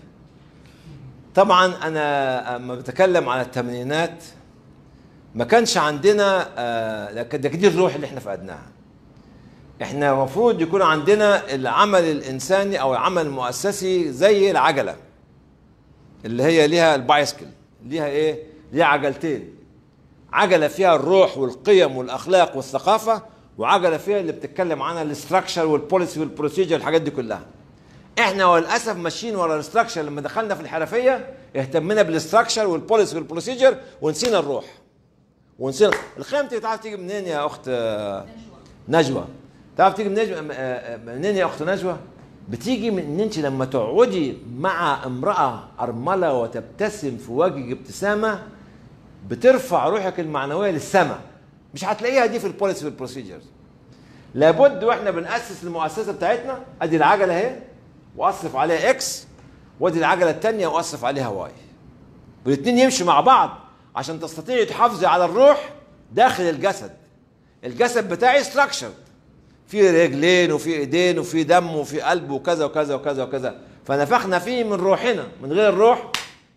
طبعا انا لما بتكلم على الثمانينات ما كانش عندنا آه، لكن ده دي الروح اللي احنا فقدناها احنا المفروض يكون عندنا العمل الانساني او العمل المؤسسي زي العجله اللي هي ليها البايسكل ليها ايه ليها عجلتين عجله فيها الروح والقيم والاخلاق والثقافه وعجله فيها اللي بتتكلم عنها الاستراكشر والبوليسي والبروسيجر الحاجات دي كلها احنا وللاسف ماشيين ورا الاستراكشر لما دخلنا في الحرفيه اهتمينا بالاستراكشر والبوليسي والبروسيجر ونسينا الروح ونسينا الخيم دي تعرف تيجي منين يا اخت آه، نجوى تعرف تيجي منين آه، آه، منين يا اخت نجوى بتيجي من ان انت لما تقعدي مع امراه ارمله وتبتسم في وجهك ابتسامه بترفع روحك المعنويه للسماء مش هتلاقيها دي في البوليسي والبروسيجرز لابد واحنا بنأسس المؤسسه بتاعتنا ادي العجله اهي واصرف عليها اكس وادي العجله الثانيه واصرف عليها واي والاثنين يمشوا مع بعض عشان تستطيعي تحافظي على الروح داخل الجسد الجسد بتاعي ستراكشر في رجلين وفي ايدين وفي دم وفي قلب وكذا وكذا وكذا وكذا فنفخنا فيه من روحنا من غير الروح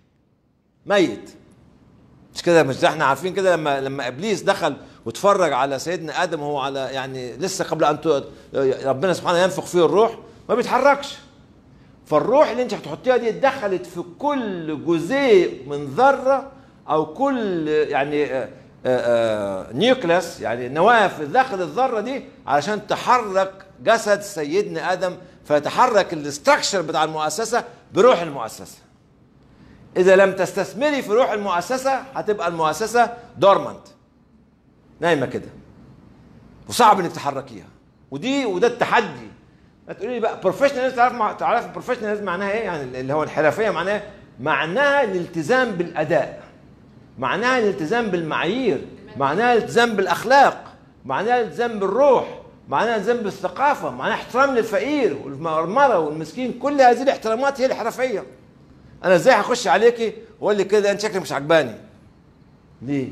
ميت مش كده مش ده احنا عارفين كده لما لما ابليس دخل واتفرج على سيدنا ادم وهو على يعني لسه قبل ان ت- ربنا سبحانه ينفخ فيه الروح ما بيتحركش فالروح اللي انت هتحطيها دي اتدخلت في كل جزيء من ذره او كل يعني آه، آه، آه، نيوكليس يعني نواه في داخل الذره دي علشان تحرك جسد سيدنا ادم فيتحرك الاستراكشر بتاع المؤسسه بروح المؤسسه اذا لم تستثمري في روح المؤسسه هتبقى المؤسسه دورمنت نايمه كده وصعب انك تحركيها ودي وده التحدي هتقولي لي بقى بروفيشنال تعرف مع... تعرف البروفيشنال معناها ايه يعني اللي هو الحرفيه معناها إيه؟ معناها الالتزام بالاداء معناها الالتزام بالمعايير معناها الالتزام بالاخلاق معناها الالتزام بالروح معناها الالتزام بالثقافه معناها احترام للفقير والمرمره والمسكين كل هذه الاحترامات هي الحرفيه انا ازاي هخش عليكي واقول لك كده انت شكلك مش عجباني ليه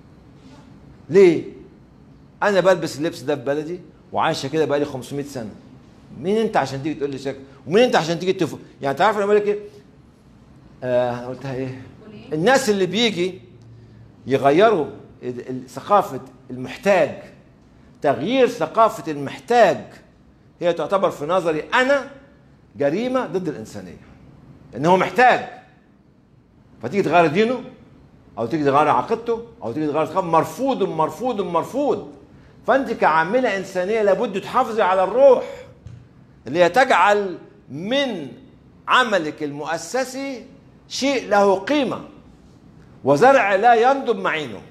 ليه انا بلبس اللبس ده في بلدي وعايشه كده بقالي 500 سنه مين انت عشان تيجي تقول لي شكل ومين انت عشان تيجي تف يعني تعرف انا بقول لك ايه آه انا قلتها ايه الناس اللي بيجي يغيروا ال- ال- ثقافه المحتاج تغيير ثقافه المحتاج هي تعتبر في نظري انا جريمه ضد الانسانيه ان هو محتاج فتيجي تغير دينه او تيجي تغير عقيدته او تيجي تغير ثقافته مرفوض مرفوض مرفوض فانت كعامله انسانيه لابد تحافظي على الروح اللي هي تجعل من عملك المؤسسي شيء له قيمه وزرع لا ينضب معينه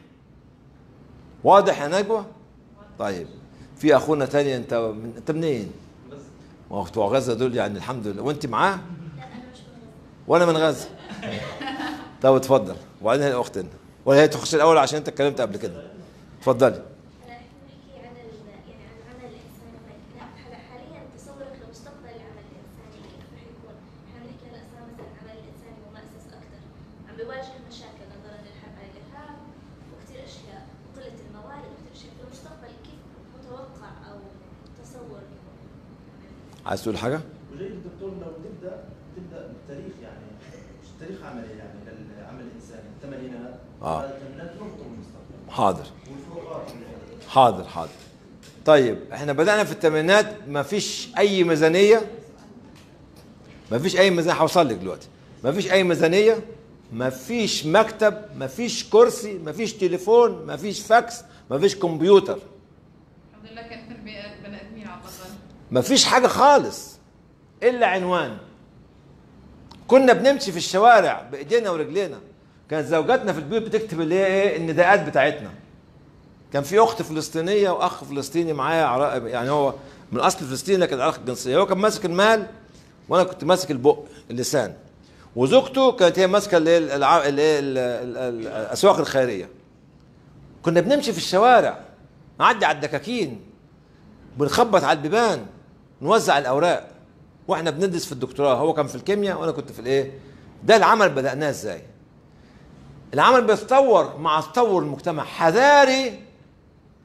واضح يا نجوى طيب في اخونا تاني انت من انت منين ما هو بتوع غزه دول يعني الحمد لله وانت معاه وانا من غزه طب اتفضل وبعدين هي اختنا ولا هي تخش الاول عشان انت اتكلمت قبل كده اتفضلي هلا احنا نحكي عن ال- يعني عن العمل الانساني لا هلا حاليا تصورك لمستقبل العمل الانساني كيف رح يكون؟ احنا بنحكي هلا صار مثلا العمل الانساني مؤسس اكثر عم بيواجه مشاكل نظرا للحرب على الارهاب وكثير اشياء وقله الموارد وكثير اشياء في المستقبل كيف متوقع او تصور عايز تقول حاجه وجيد الدكتور لو تبدا تبدا بالتاريخ يعني مش تاريخ عملي يعني للعمل الانساني الثمانينات آه. الثمانينات نقطه المستقبل حاضر والفروقات حاضر حاضر طيب احنا بدأنا في الثمانينات ما فيش أي ميزانية ما فيش أي ميزانية هوصل لك دلوقتي ما فيش أي ميزانية ما فيش مكتب ما فيش كرسي ما فيش تليفون ما فيش فاكس ما فيش كمبيوتر الحمد لله كان في البيئة بني ادمين على الاقل ما فيش حاجة خالص إلا عنوان كنا بنمشي في الشوارع بإيدينا ورجلينا كانت زوجاتنا في البيوت بتكتب اللي هي إيه النداءات بتاعتنا كان في أخت فلسطينية وأخ فلسطيني معايا عراق يعني هو من أصل فلسطيني لكن علاقة جنسية هو كان ماسك المال وأنا كنت ماسك البق اللسان وزوجته كانت هي ماسكة اللي هي الع- اللي هي ال- ال- ال- الأسواق الخيرية كنا بنمشي في الشوارع نعدي على الدكاكين بنخبط على البيبان نوزع الاوراق واحنا بندرس في الدكتوراه هو كان في الكيمياء وانا كنت في الايه ده العمل بدأناه ازاي العمل بيتطور مع تطور المجتمع حذاري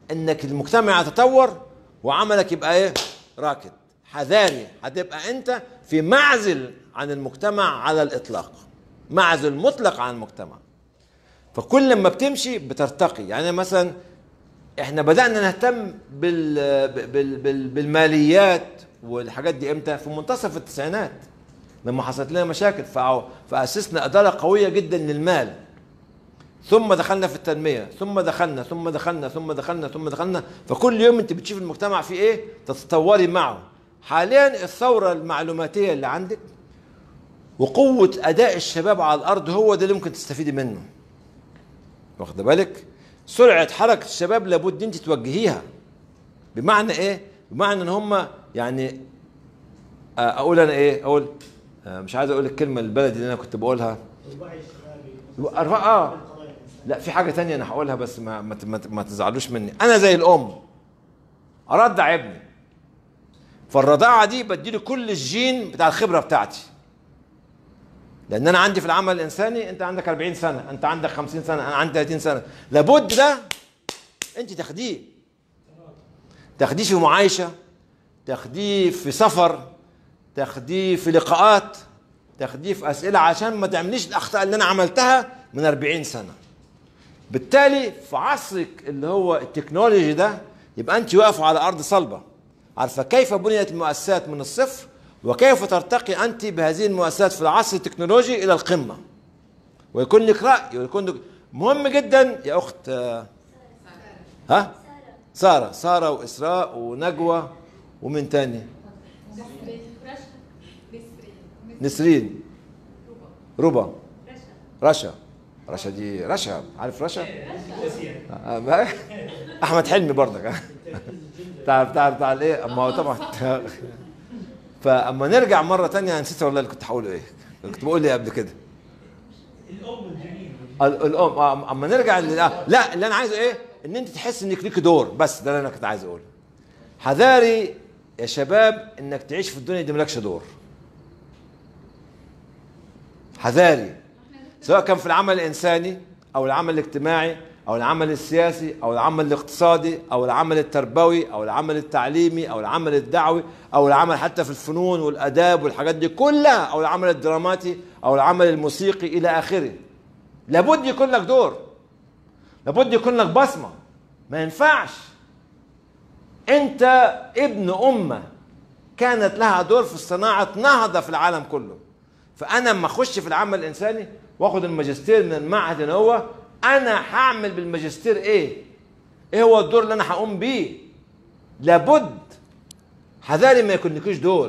انك المجتمع يتطور وعملك يبقى ايه راكد حذاري هتبقى انت في معزل عن المجتمع على الاطلاق معزل مطلق عن المجتمع فكل ما بتمشي بترتقي يعني مثلا احنا بدانا نهتم بال بال بال بالماليات والحاجات دي امتى في منتصف التسعينات لما حصلت لنا مشاكل فع- فاسسنا اداره قويه جدا للمال ثم دخلنا في التنميه ثم دخلنا ثم دخلنا ثم دخلنا ثم دخلنا فكل يوم انت بتشوف المجتمع فيه ايه تتطوري معه حاليا الثوره المعلوماتيه اللي عندك وقوه اداء الشباب على الارض هو ده اللي ممكن تستفيدي منه واخد بالك سرعه حركه الشباب لابد انت توجهيها بمعنى ايه بمعنى ان هم يعني آه، اقول انا ايه اقول آه، مش عايز اقول الكلمه البلدي اللي انا كنت بقولها الوعي الشبابي الرفع- اه بالقضايا الإنسانية. لا في حاجه تانية انا هقولها بس ما ما, ما, ما تزعلوش مني انا زي الام ارضع ابني فالرضاعه دي بديله كل الجين بتاع الخبره بتاعتي لان انا عندي في العمل الانساني انت عندك 40 سنه انت عندك 50 سنه انا عندي 30 سنه لابد ده انت تاخديه تاخديه في معايشه تاخديه في سفر تاخديه في لقاءات تاخديه في اسئله عشان ما تعمليش الاخطاء اللي انا عملتها من 40 سنه بالتالي في عصرك اللي هو التكنولوجي ده يبقى انت واقفه على ارض صلبه عارفه كيف بنيت المؤسسات من الصفر وكيف ترتقي انت بهذه المؤسسات في العصر التكنولوجي الى القمه ويكون لك راي ويكون لك مهم جدا يا اخت آه، ها ساره ساره واسراء ونجوى ومن تاني نسرين ربا رشا رشا دي رشا عارف رشا آه، ما- احمد حلمي برضك بتاع بتاع بتاع الايه اما هو طبعا فاما نرجع مره تانية نسيت والله اللي كنت هقوله ايه كنت بقول ايه قبل كده الام الجميل ال- الام آه، اما نرجع لل- آه، لا اللي انا عايزه ايه ان انت تحس انك ليك دور بس ده اللي انا كنت عايز اقوله حذاري يا شباب انك تعيش في الدنيا دي مالكش دور حذاري سواء كان في العمل الانساني او العمل الاجتماعي او العمل السياسي او العمل الاقتصادي او العمل التربوي او العمل التعليمي او العمل الدعوي او العمل حتى في الفنون والاداب والحاجات دي كلها او العمل الدراماتي او العمل الموسيقي الى اخره لابد يكون لك دور لابد يكون لك بصمه ما ينفعش انت ابن امه كانت لها دور في صناعه نهضه في العالم كله فانا لما اخش في العمل الانساني واخد الماجستير من المعهد ان هو انا هعمل بالماجستير ايه ايه هو الدور اللي انا هقوم بيه لابد حذاري ما يكون لكيش دور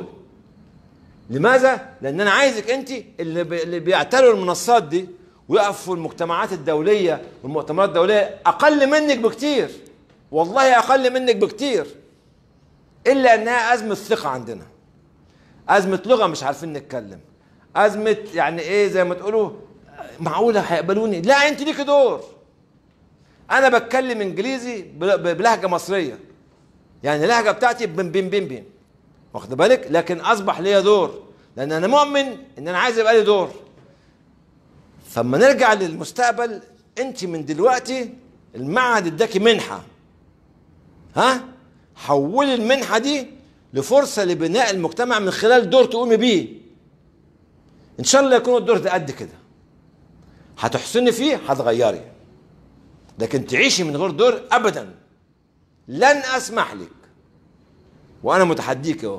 لماذا؟ لأن أنا عايزك أنت اللي, بي... اللي بيعتلوا المنصات دي ويقفوا المجتمعات الدولية والمؤتمرات الدولية أقل منك بكتير والله أقل منك بكتير إلا أنها أزمة ثقة عندنا أزمة لغة مش عارفين نتكلم أزمة يعني إيه زي ما تقولوا معقولة هيقبلوني لا أنت ليك دور أنا بتكلم إنجليزي بل- بلهجة مصرية يعني اللهجة بتاعتي بن بن بن بن واخد بالك لكن اصبح ليا دور لان انا مؤمن ان انا عايز يبقى لي دور فلما نرجع للمستقبل انت من دلوقتي المعهد اداكي منحه ها حولي المنحه دي لفرصه لبناء المجتمع من خلال دور تقومي بيه ان شاء الله يكون الدور ده قد كده هتحسني فيه هتغيري لكن تعيشي من غير دور ابدا لن اسمح لك وانا متحديك اهو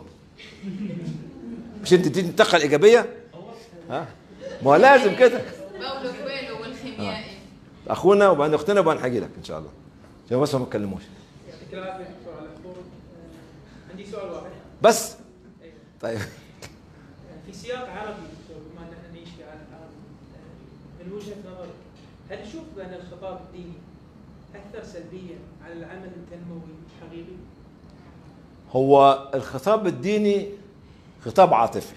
مش انت تديني الطاقه الايجابيه ها ما هو لازم كده باولو كويلو والخيميائي اخونا وبعدين اختنا وبعدين هاجي لك ان شاء الله عشان بس ما تتكلموش يعطيك العافيه دكتور على الحضور آه، عندي سؤال واحد بس طيب آه، في سياق عربي دكتور بما ان احنا نعيش في عالم عربي آه، من وجهه نظرك هل تشوف بان الخطاب الديني اثر سلبيا على العمل التنموي الحقيقي؟ هو الخطاب الديني خطاب عاطفي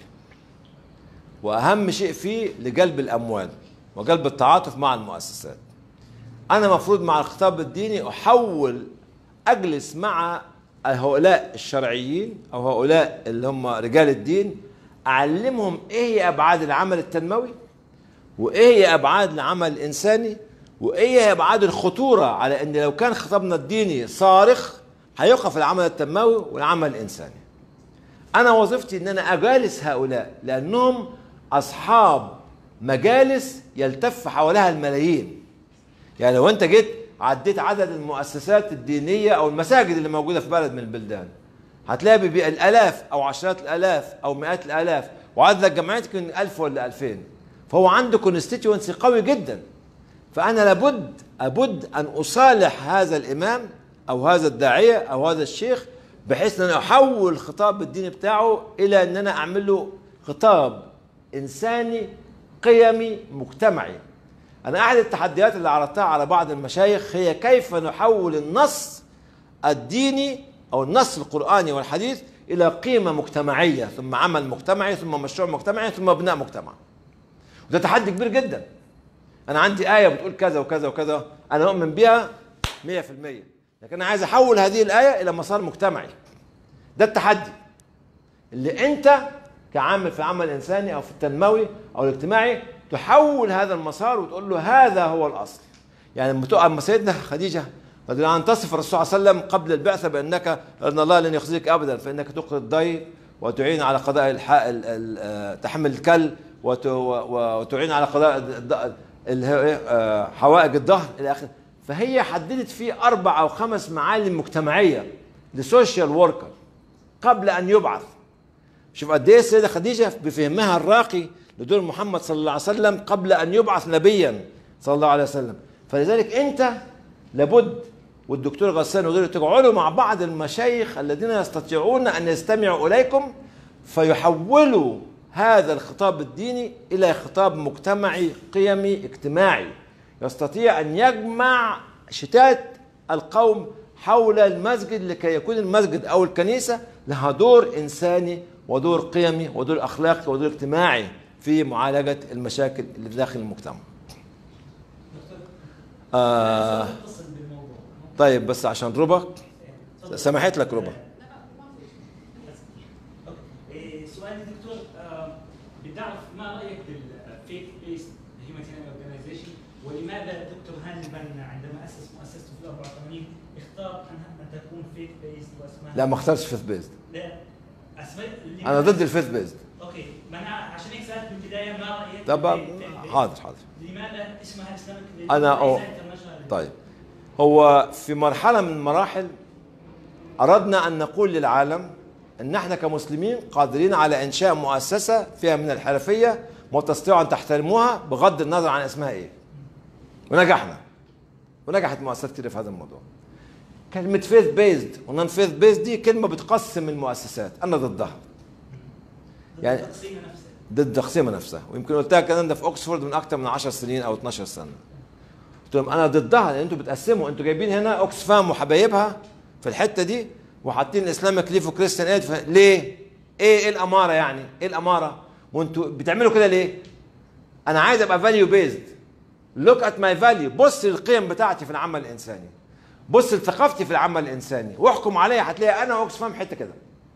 واهم شيء فيه لجلب الاموال وجلب التعاطف مع المؤسسات انا مفروض مع الخطاب الديني احول اجلس مع هؤلاء الشرعيين او هؤلاء اللي هم رجال الدين اعلمهم ايه هي ابعاد العمل التنموي وايه هي ابعاد العمل الانساني وايه هي ابعاد الخطوره على ان لو كان خطابنا الديني صارخ هيوقف العمل التنموي والعمل الانساني انا وظيفتي ان انا اجالس هؤلاء لانهم اصحاب مجالس يلتف حولها الملايين يعني لو انت جيت عديت عدد المؤسسات الدينيه او المساجد اللي موجوده في بلد من البلدان هتلاقي بيبقى الالاف او عشرات الالاف او مئات الالاف وعدد الجمعيات يمكن 1000 ولا 2000 فهو عنده كونستيتوينسي قوي جدا فانا لابد ابد ان اصالح هذا الامام او هذا الداعيه او هذا الشيخ بحيث ان انا احول الخطاب الديني بتاعه الى ان انا اعمل له خطاب انساني قيمي مجتمعي انا احد التحديات اللي عرضتها على بعض المشايخ هي كيف نحول النص الديني او النص القراني والحديث الى قيمه مجتمعيه ثم عمل مجتمعي ثم مشروع مجتمعي ثم بناء مجتمع وده تحدي كبير جدا انا عندي ايه بتقول كذا وكذا وكذا انا اؤمن بيها 100% لكن انا عايز احول هذه الايه الى مسار مجتمعي ده التحدي اللي انت كعامل في العمل الانساني او في التنموي او الاجتماعي تحول هذا المسار وتقول له هذا هو الاصل يعني لما تقع أما سيدنا خديجه رضي الله عنها تصف الرسول صلى الله عليه وسلم قبل البعثه بانك ان الله لن يخزيك ابدا فانك تقري الضيف وتعين على قضاء الح... ال... ال... آه، تحمل الكل وت... و- وتعين على قضاء الد- ال... آه، حوائج الظهر الى اخره فهي حددت فيه اربع او خمس معالم مجتمعيه لسوشيال وركر قبل ان يبعث شوف قد ايه السيده خديجه بفهمها الراقي لدور محمد صلى الله عليه وسلم قبل ان يبعث نبيا صلى الله عليه وسلم فلذلك انت لابد والدكتور غسان وغيره تقعدوا مع بعض المشايخ الذين يستطيعون ان يستمعوا اليكم فيحولوا هذا الخطاب الديني الى خطاب مجتمعي قيمي اجتماعي يستطيع ان يجمع شتات القوم حول المسجد لكي يكون المسجد او الكنيسه لها دور انساني ودور قيمي ودور اخلاقي ودور اجتماعي في معالجه المشاكل اللي داخل المجتمع. آه اتصل بالموضوع طيب بس عشان ربا سمحت لك ربا إيه، سؤالي دكتور آه، بدي اعرف ما رايك بالفيث بيست هيومانيتيريان اورجانيزيشن ولماذا دكتور هاني البنا عندما اسس مؤسسته في ال 84 اختار ان ان تكون فيث بيست واسمها لا ما اخترتش فيث بيزد لا اسماء انا ضد الفيث بيزد اوكي ما انا عشان هيك سالت بالبدايه ما رايك طب بالfaith based؟ حاضر حاضر لماذا اسمها اسلامك أنا أو- طيب هو في مرحلة من المراحل أردنا أن نقول للعالم أن احنا كمسلمين قادرين على إنشاء مؤسسة فيها من الحرفية وتستطيعوا أن تحترموها بغض النظر عن اسمها إيه ونجحنا ونجحت مؤسسات كتير في هذا الموضوع كلمة فيث بيزد ونون فيث بيزد دي كلمة بتقسم المؤسسات أنا ضدها يعني التقسيمه نفسها ضد التقسيمه نفسها ويمكن قلتها الكلام ده في اوكسفورد من اكثر من 10 سنين او 12 سنه قلت لهم انا ضدها لان انتوا بتقسموا انتوا جايبين هنا اوكسفام وحبايبها في الحته دي وحاطين الاسلامك ليف وكريستيان ايد ف- ليه؟ ايه ايه الاماره يعني؟ ايه الاماره؟ وانتوا بتعملوا كده ليه؟ انا عايز ابقى فاليو بيزد لوك ات ماي فاليو بص للقيم بتاعتي في العمل الانساني بص لثقافتي في العمل الانساني واحكم عليا هتلاقي انا واوكسفام حته كده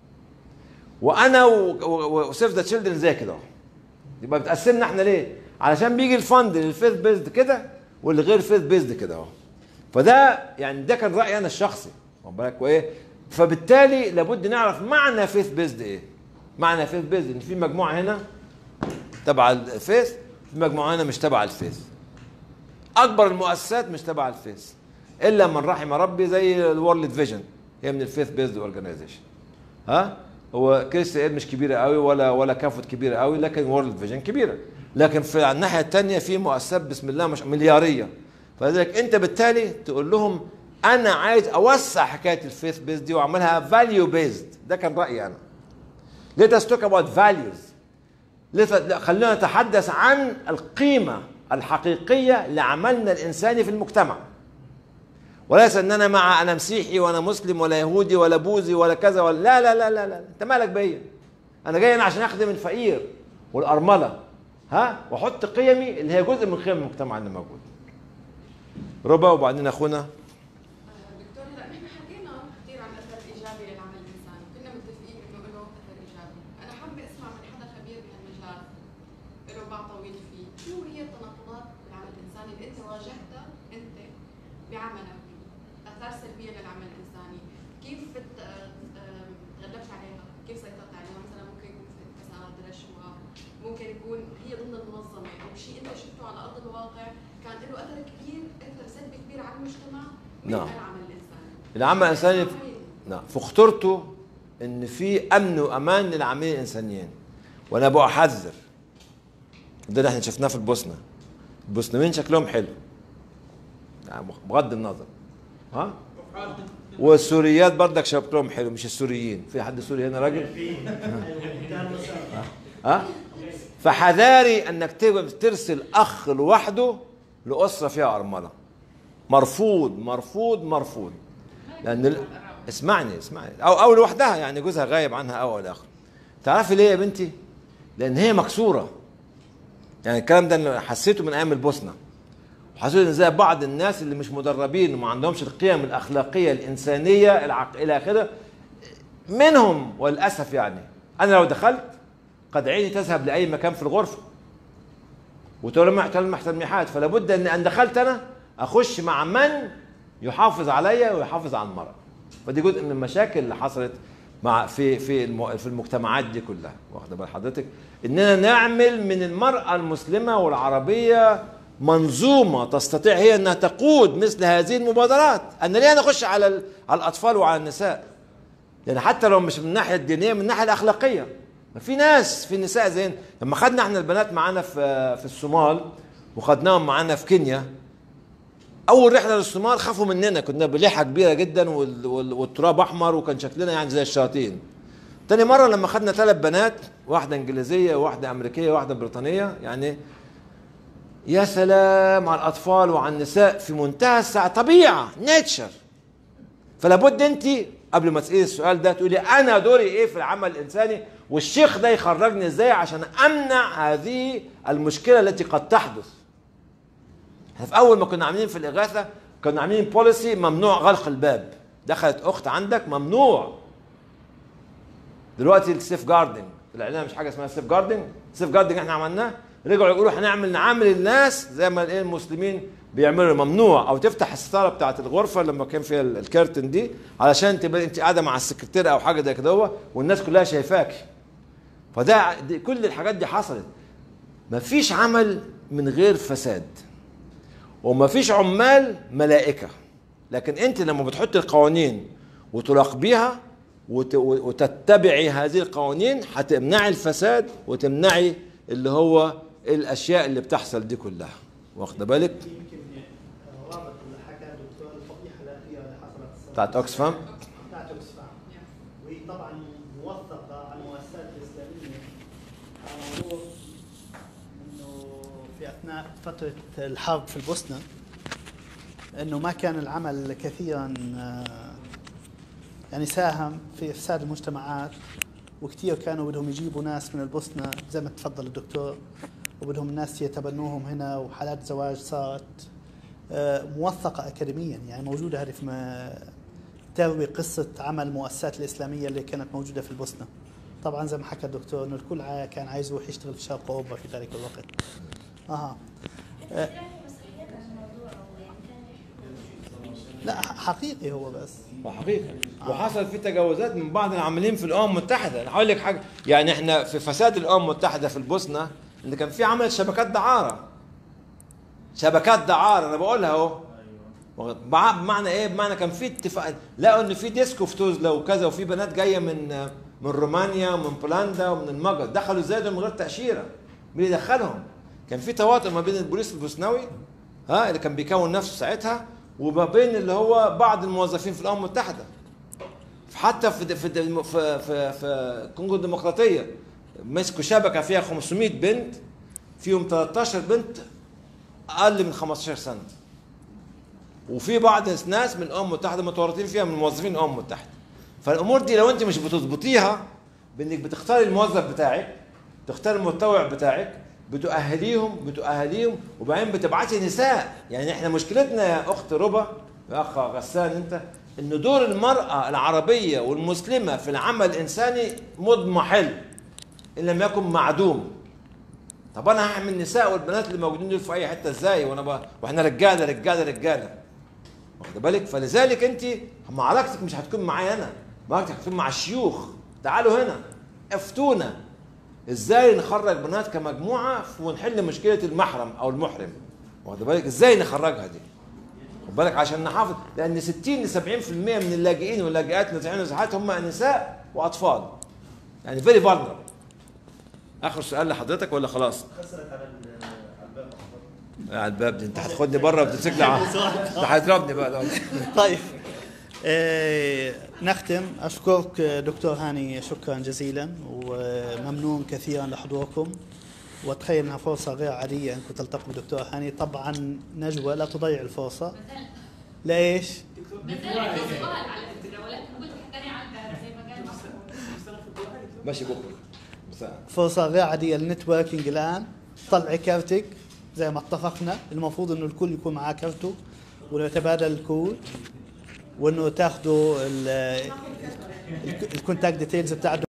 وانا وسيف ذا تشيلدرن زي كده اهو يبقى بتقسمنا احنا ليه؟ علشان بيجي الفند للفيث بيزد كده واللي غير فيث بيزد كده اهو فده يعني ده كان رايي انا الشخصي واخد بالك وايه؟ فبالتالي لابد نعرف معنى فيث بيزد ايه؟ معنى فيث بيزد ان في مجموعه هنا تبع الفيث في مجموعه هنا مش تبع الفيث اكبر المؤسسات مش تبع الفيث الا من رحم ربي زي الورلد فيجن هي من الفيث بيزد اورجانيزيشن ها هو كريستي ايد مش كبيره قوي ولا ولا كافوت كبيره قوي لكن وورلد فيجن كبيره لكن في على الناحيه الثانيه في مؤسسات بسم الله مش ملياريه فلذلك انت بالتالي تقول لهم انا عايز اوسع حكايه الفيث بيز دي واعملها فاليو بيزد ده كان رايي انا let us talk about values let us- لا، خلينا نتحدث عن القيمه الحقيقيه لعملنا الانساني في المجتمع وليس ان انا مع انا مسيحي وانا مسلم ولا يهودي ولا بوذي ولا كذا ولا لا لا لا لا, لا. انت مالك بيا انا جاي هنا عشان اخدم الفقير والارمله ها واحط قيمي اللي هي جزء من قيم المجتمع اللي موجود ربا وبعدين اخونا دكتور هلا نحن حكينا كثير عن الاثر الايجابي للعمل الانساني، كنا متفقين انه له اثر ايجابي، انا حابه اسمع من حدا خبير بهالمجال له باع طويل فيه، شو هي التناقضات بالعمل الانساني اللي انت واجهتها انت بعملك اثار سلبيه للعمل الانساني كيف بت- آه، تغلبت عليها كيف سيطرت عليها مثلا ممكن يكون في فساد رشوه ممكن يكون هي ضمن المنظمه او شيء انت شفته على ارض الواقع كان له اثر كبير اثر سلبي كبير على المجتمع من نعم. العمل الانساني العمل الانساني نعم في خطورته ان في امن وامان للعاملين الانسانيين وانا بحذر ده اللي احنا شفناه في البوسنه البوسنيين شكلهم حلو يعني بغض النظر ها والسوريات برضك شكلهم حلو مش السوريين في حد سوري هنا راجل ها فحذاري انك تبقى ترسل اخ لوحده لاسره فيها ارمله مرفوض مرفوض مرفوض لان ال- اسمعني اسمعني او او لوحدها يعني جوزها غايب عنها او الى اخره تعرفي ليه يا بنتي لان هي مكسوره يعني الكلام ده أنا حسيته من ايام البوسنه وحسيت ان زي بعض الناس اللي مش مدربين وما عندهمش القيم الاخلاقيه الانسانيه العق... الى اخره منهم وللاسف يعني انا لو دخلت قد عيني تذهب لاي مكان في الغرفه وتلمح تلمح تلميحات فلا بد ان ان دخلت انا اخش مع من يحافظ عليا ويحافظ على المرأة فدي جزء من المشاكل اللي حصلت مع في في الم- في المجتمعات دي كلها واخده بال حضرتك اننا نعمل من المرأة المسلمة والعربية منظومة تستطيع هي انها تقود مثل هذه المبادرات انا ليه انا اخش على ال- على الاطفال وعلى النساء يعني حتى لو مش من الناحيه الدينيه من الناحيه الاخلاقيه ما في ناس في نساء زين لما خدنا احنا البنات معانا في في الصومال وخدناهم معانا في كينيا اول رحله للصومال خافوا مننا كنا بلحى كبيره جدا وال- وال- والتراب احمر وكان شكلنا يعني زي الشياطين تاني مره لما خدنا ثلاث بنات واحده انجليزيه وواحده امريكيه وواحده بريطانيه يعني يا سلام على الاطفال وعلى النساء في منتهى السعه طبيعه نيتشر فلا بد انت قبل ما تسالي السؤال ده تقولي انا دوري ايه في العمل الانساني والشيخ ده يخرجني ازاي عشان امنع هذه المشكله التي قد تحدث احنا في اول ما كنا عاملين في الاغاثه كنا عاملين بوليسي ممنوع غلق الباب دخلت اخت عندك ممنوع دلوقتي السيف جاردنج طلع لنا مش حاجه اسمها سيف جاردنج سيف جاردنج احنا عملناه رجعوا يقولوا هنعمل نعامل الناس زي ما الايه المسلمين بيعملوا ممنوع او تفتح الستاره بتاعت الغرفه لما كان فيها ال- الكرتن دي علشان تبقى انت قاعده مع السكرتيره او حاجه زي كده هو والناس كلها شايفاكي فده دي كل الحاجات دي حصلت مفيش عمل من غير فساد ومفيش عمال ملائكه لكن انت لما بتحط القوانين وتراقبيها وت- وتتبعي هذه القوانين هتمنعي الفساد وتمنعي اللي هو الاشياء اللي بتحصل دي كلها واخده بالك يمكن رابط اللي حكى دكتور الفضيحه الاخيره اللي حصلت السنة بتاعت اوكسفام بتاعت اوكسفام وهي طبعا موثقه على المؤسسات الاسلاميه على موضوع انه في اثناء فتره الحرب في البوسنه انه ما كان العمل كثيرا آه، يعني ساهم في افساد المجتمعات وكثير كانوا بدهم يجيبوا ناس من البوسنه زي ما تفضل الدكتور وبدهم الناس يتبنوهم هنا وحالات زواج صارت آه، موثقه اكاديميا يعني موجوده هذه في ما تروي قصه عمل المؤسسات الاسلاميه اللي كانت موجوده في البوسنه طبعا زي ما حكى الدكتور انه الكل عا- كان عايز يروح يشتغل في شرق اوروبا في ذلك الوقت اها آه، لا ح- حقيقي هو بس حقيقي وحصل في تجاوزات من بعض العاملين في الامم المتحده انا هقول لك حاجه يعني احنا في فساد الامم المتحده في البوسنه ان كان في عمل شبكات دعاره شبكات دعاره انا بقولها اهو بع- بمعنى ايه بمعنى كان في اتفاق لقوا ان في ديسكو في توزلا وكذا وفي بنات جايه من من رومانيا ومن بولندا ومن المجر دخلوا ازاي دول من غير تاشيره مين اللي دخلهم كان في تواطؤ ما بين البوليس البوسنوي ها اللي كان بيكون نفسه ساعتها وما بين اللي هو بعض الموظفين في الامم المتحده حتى في في في في, في الكونغو الديمقراطيه مسكوا شبكه فيها 500 بنت فيهم 13 بنت اقل من 15 سنه وفي بعض الناس من الامم المتحده متورطين فيها من موظفين الامم المتحده فالامور دي لو انت مش بتظبطيها بانك بتختاري الموظف بتاعك تختار المتطوع بتاعك بتؤهليهم بتؤهليهم وبعدين بتبعتي نساء يعني احنا مشكلتنا يا اخت ربا يا اخ غسان انت ان دور المراه العربيه والمسلمه في العمل الانساني مضمحل ان لم يكن معدوم طب انا هعمل النساء والبنات اللي موجودين دول في اي حته ازاي وانا ب... واحنا رجاله رجاله رجاله واخد بالك فلذلك انت معركتك مش هتكون معايا انا معركتك هتكون مع الشيوخ تعالوا هنا افتونا ازاي نخرج بنات كمجموعه ونحل مشكله المحرم او المحرم واخد بالك ازاي نخرجها دي خد بالك عشان نحافظ لان 60 ل 70% من اللاجئين واللاجئات النازحين والنازحات هم نساء واطفال يعني فيري فولنربل اخر سؤال لحضرتك ولا خلاص؟ خسرت على ال- على الباب على الباب دي انت هتاخدني بره وتمسكني على انت هتضربني بقى دلوقتي. طيب آه، نختم اشكرك دكتور هاني شكرا جزيلا وممنون كثيرا لحضوركم واتخيل انها فرصه غير عاديه انكم تلتقوا بدكتور هاني طبعا نجوى لا تضيع الفرصه لايش؟ مثل عندي سؤال على فكره ولكن قلت حكاني عنها زي ما قال محمود ماشي بكره مساء فرصه غير عاديه للنتوركينج الان طلعي كارتك زي ما اتفقنا المفروض انه الكل يكون معاه كارته ويتبادل الكود وانه تاخذوا ال- الكونتاكت ديتيلز بتاع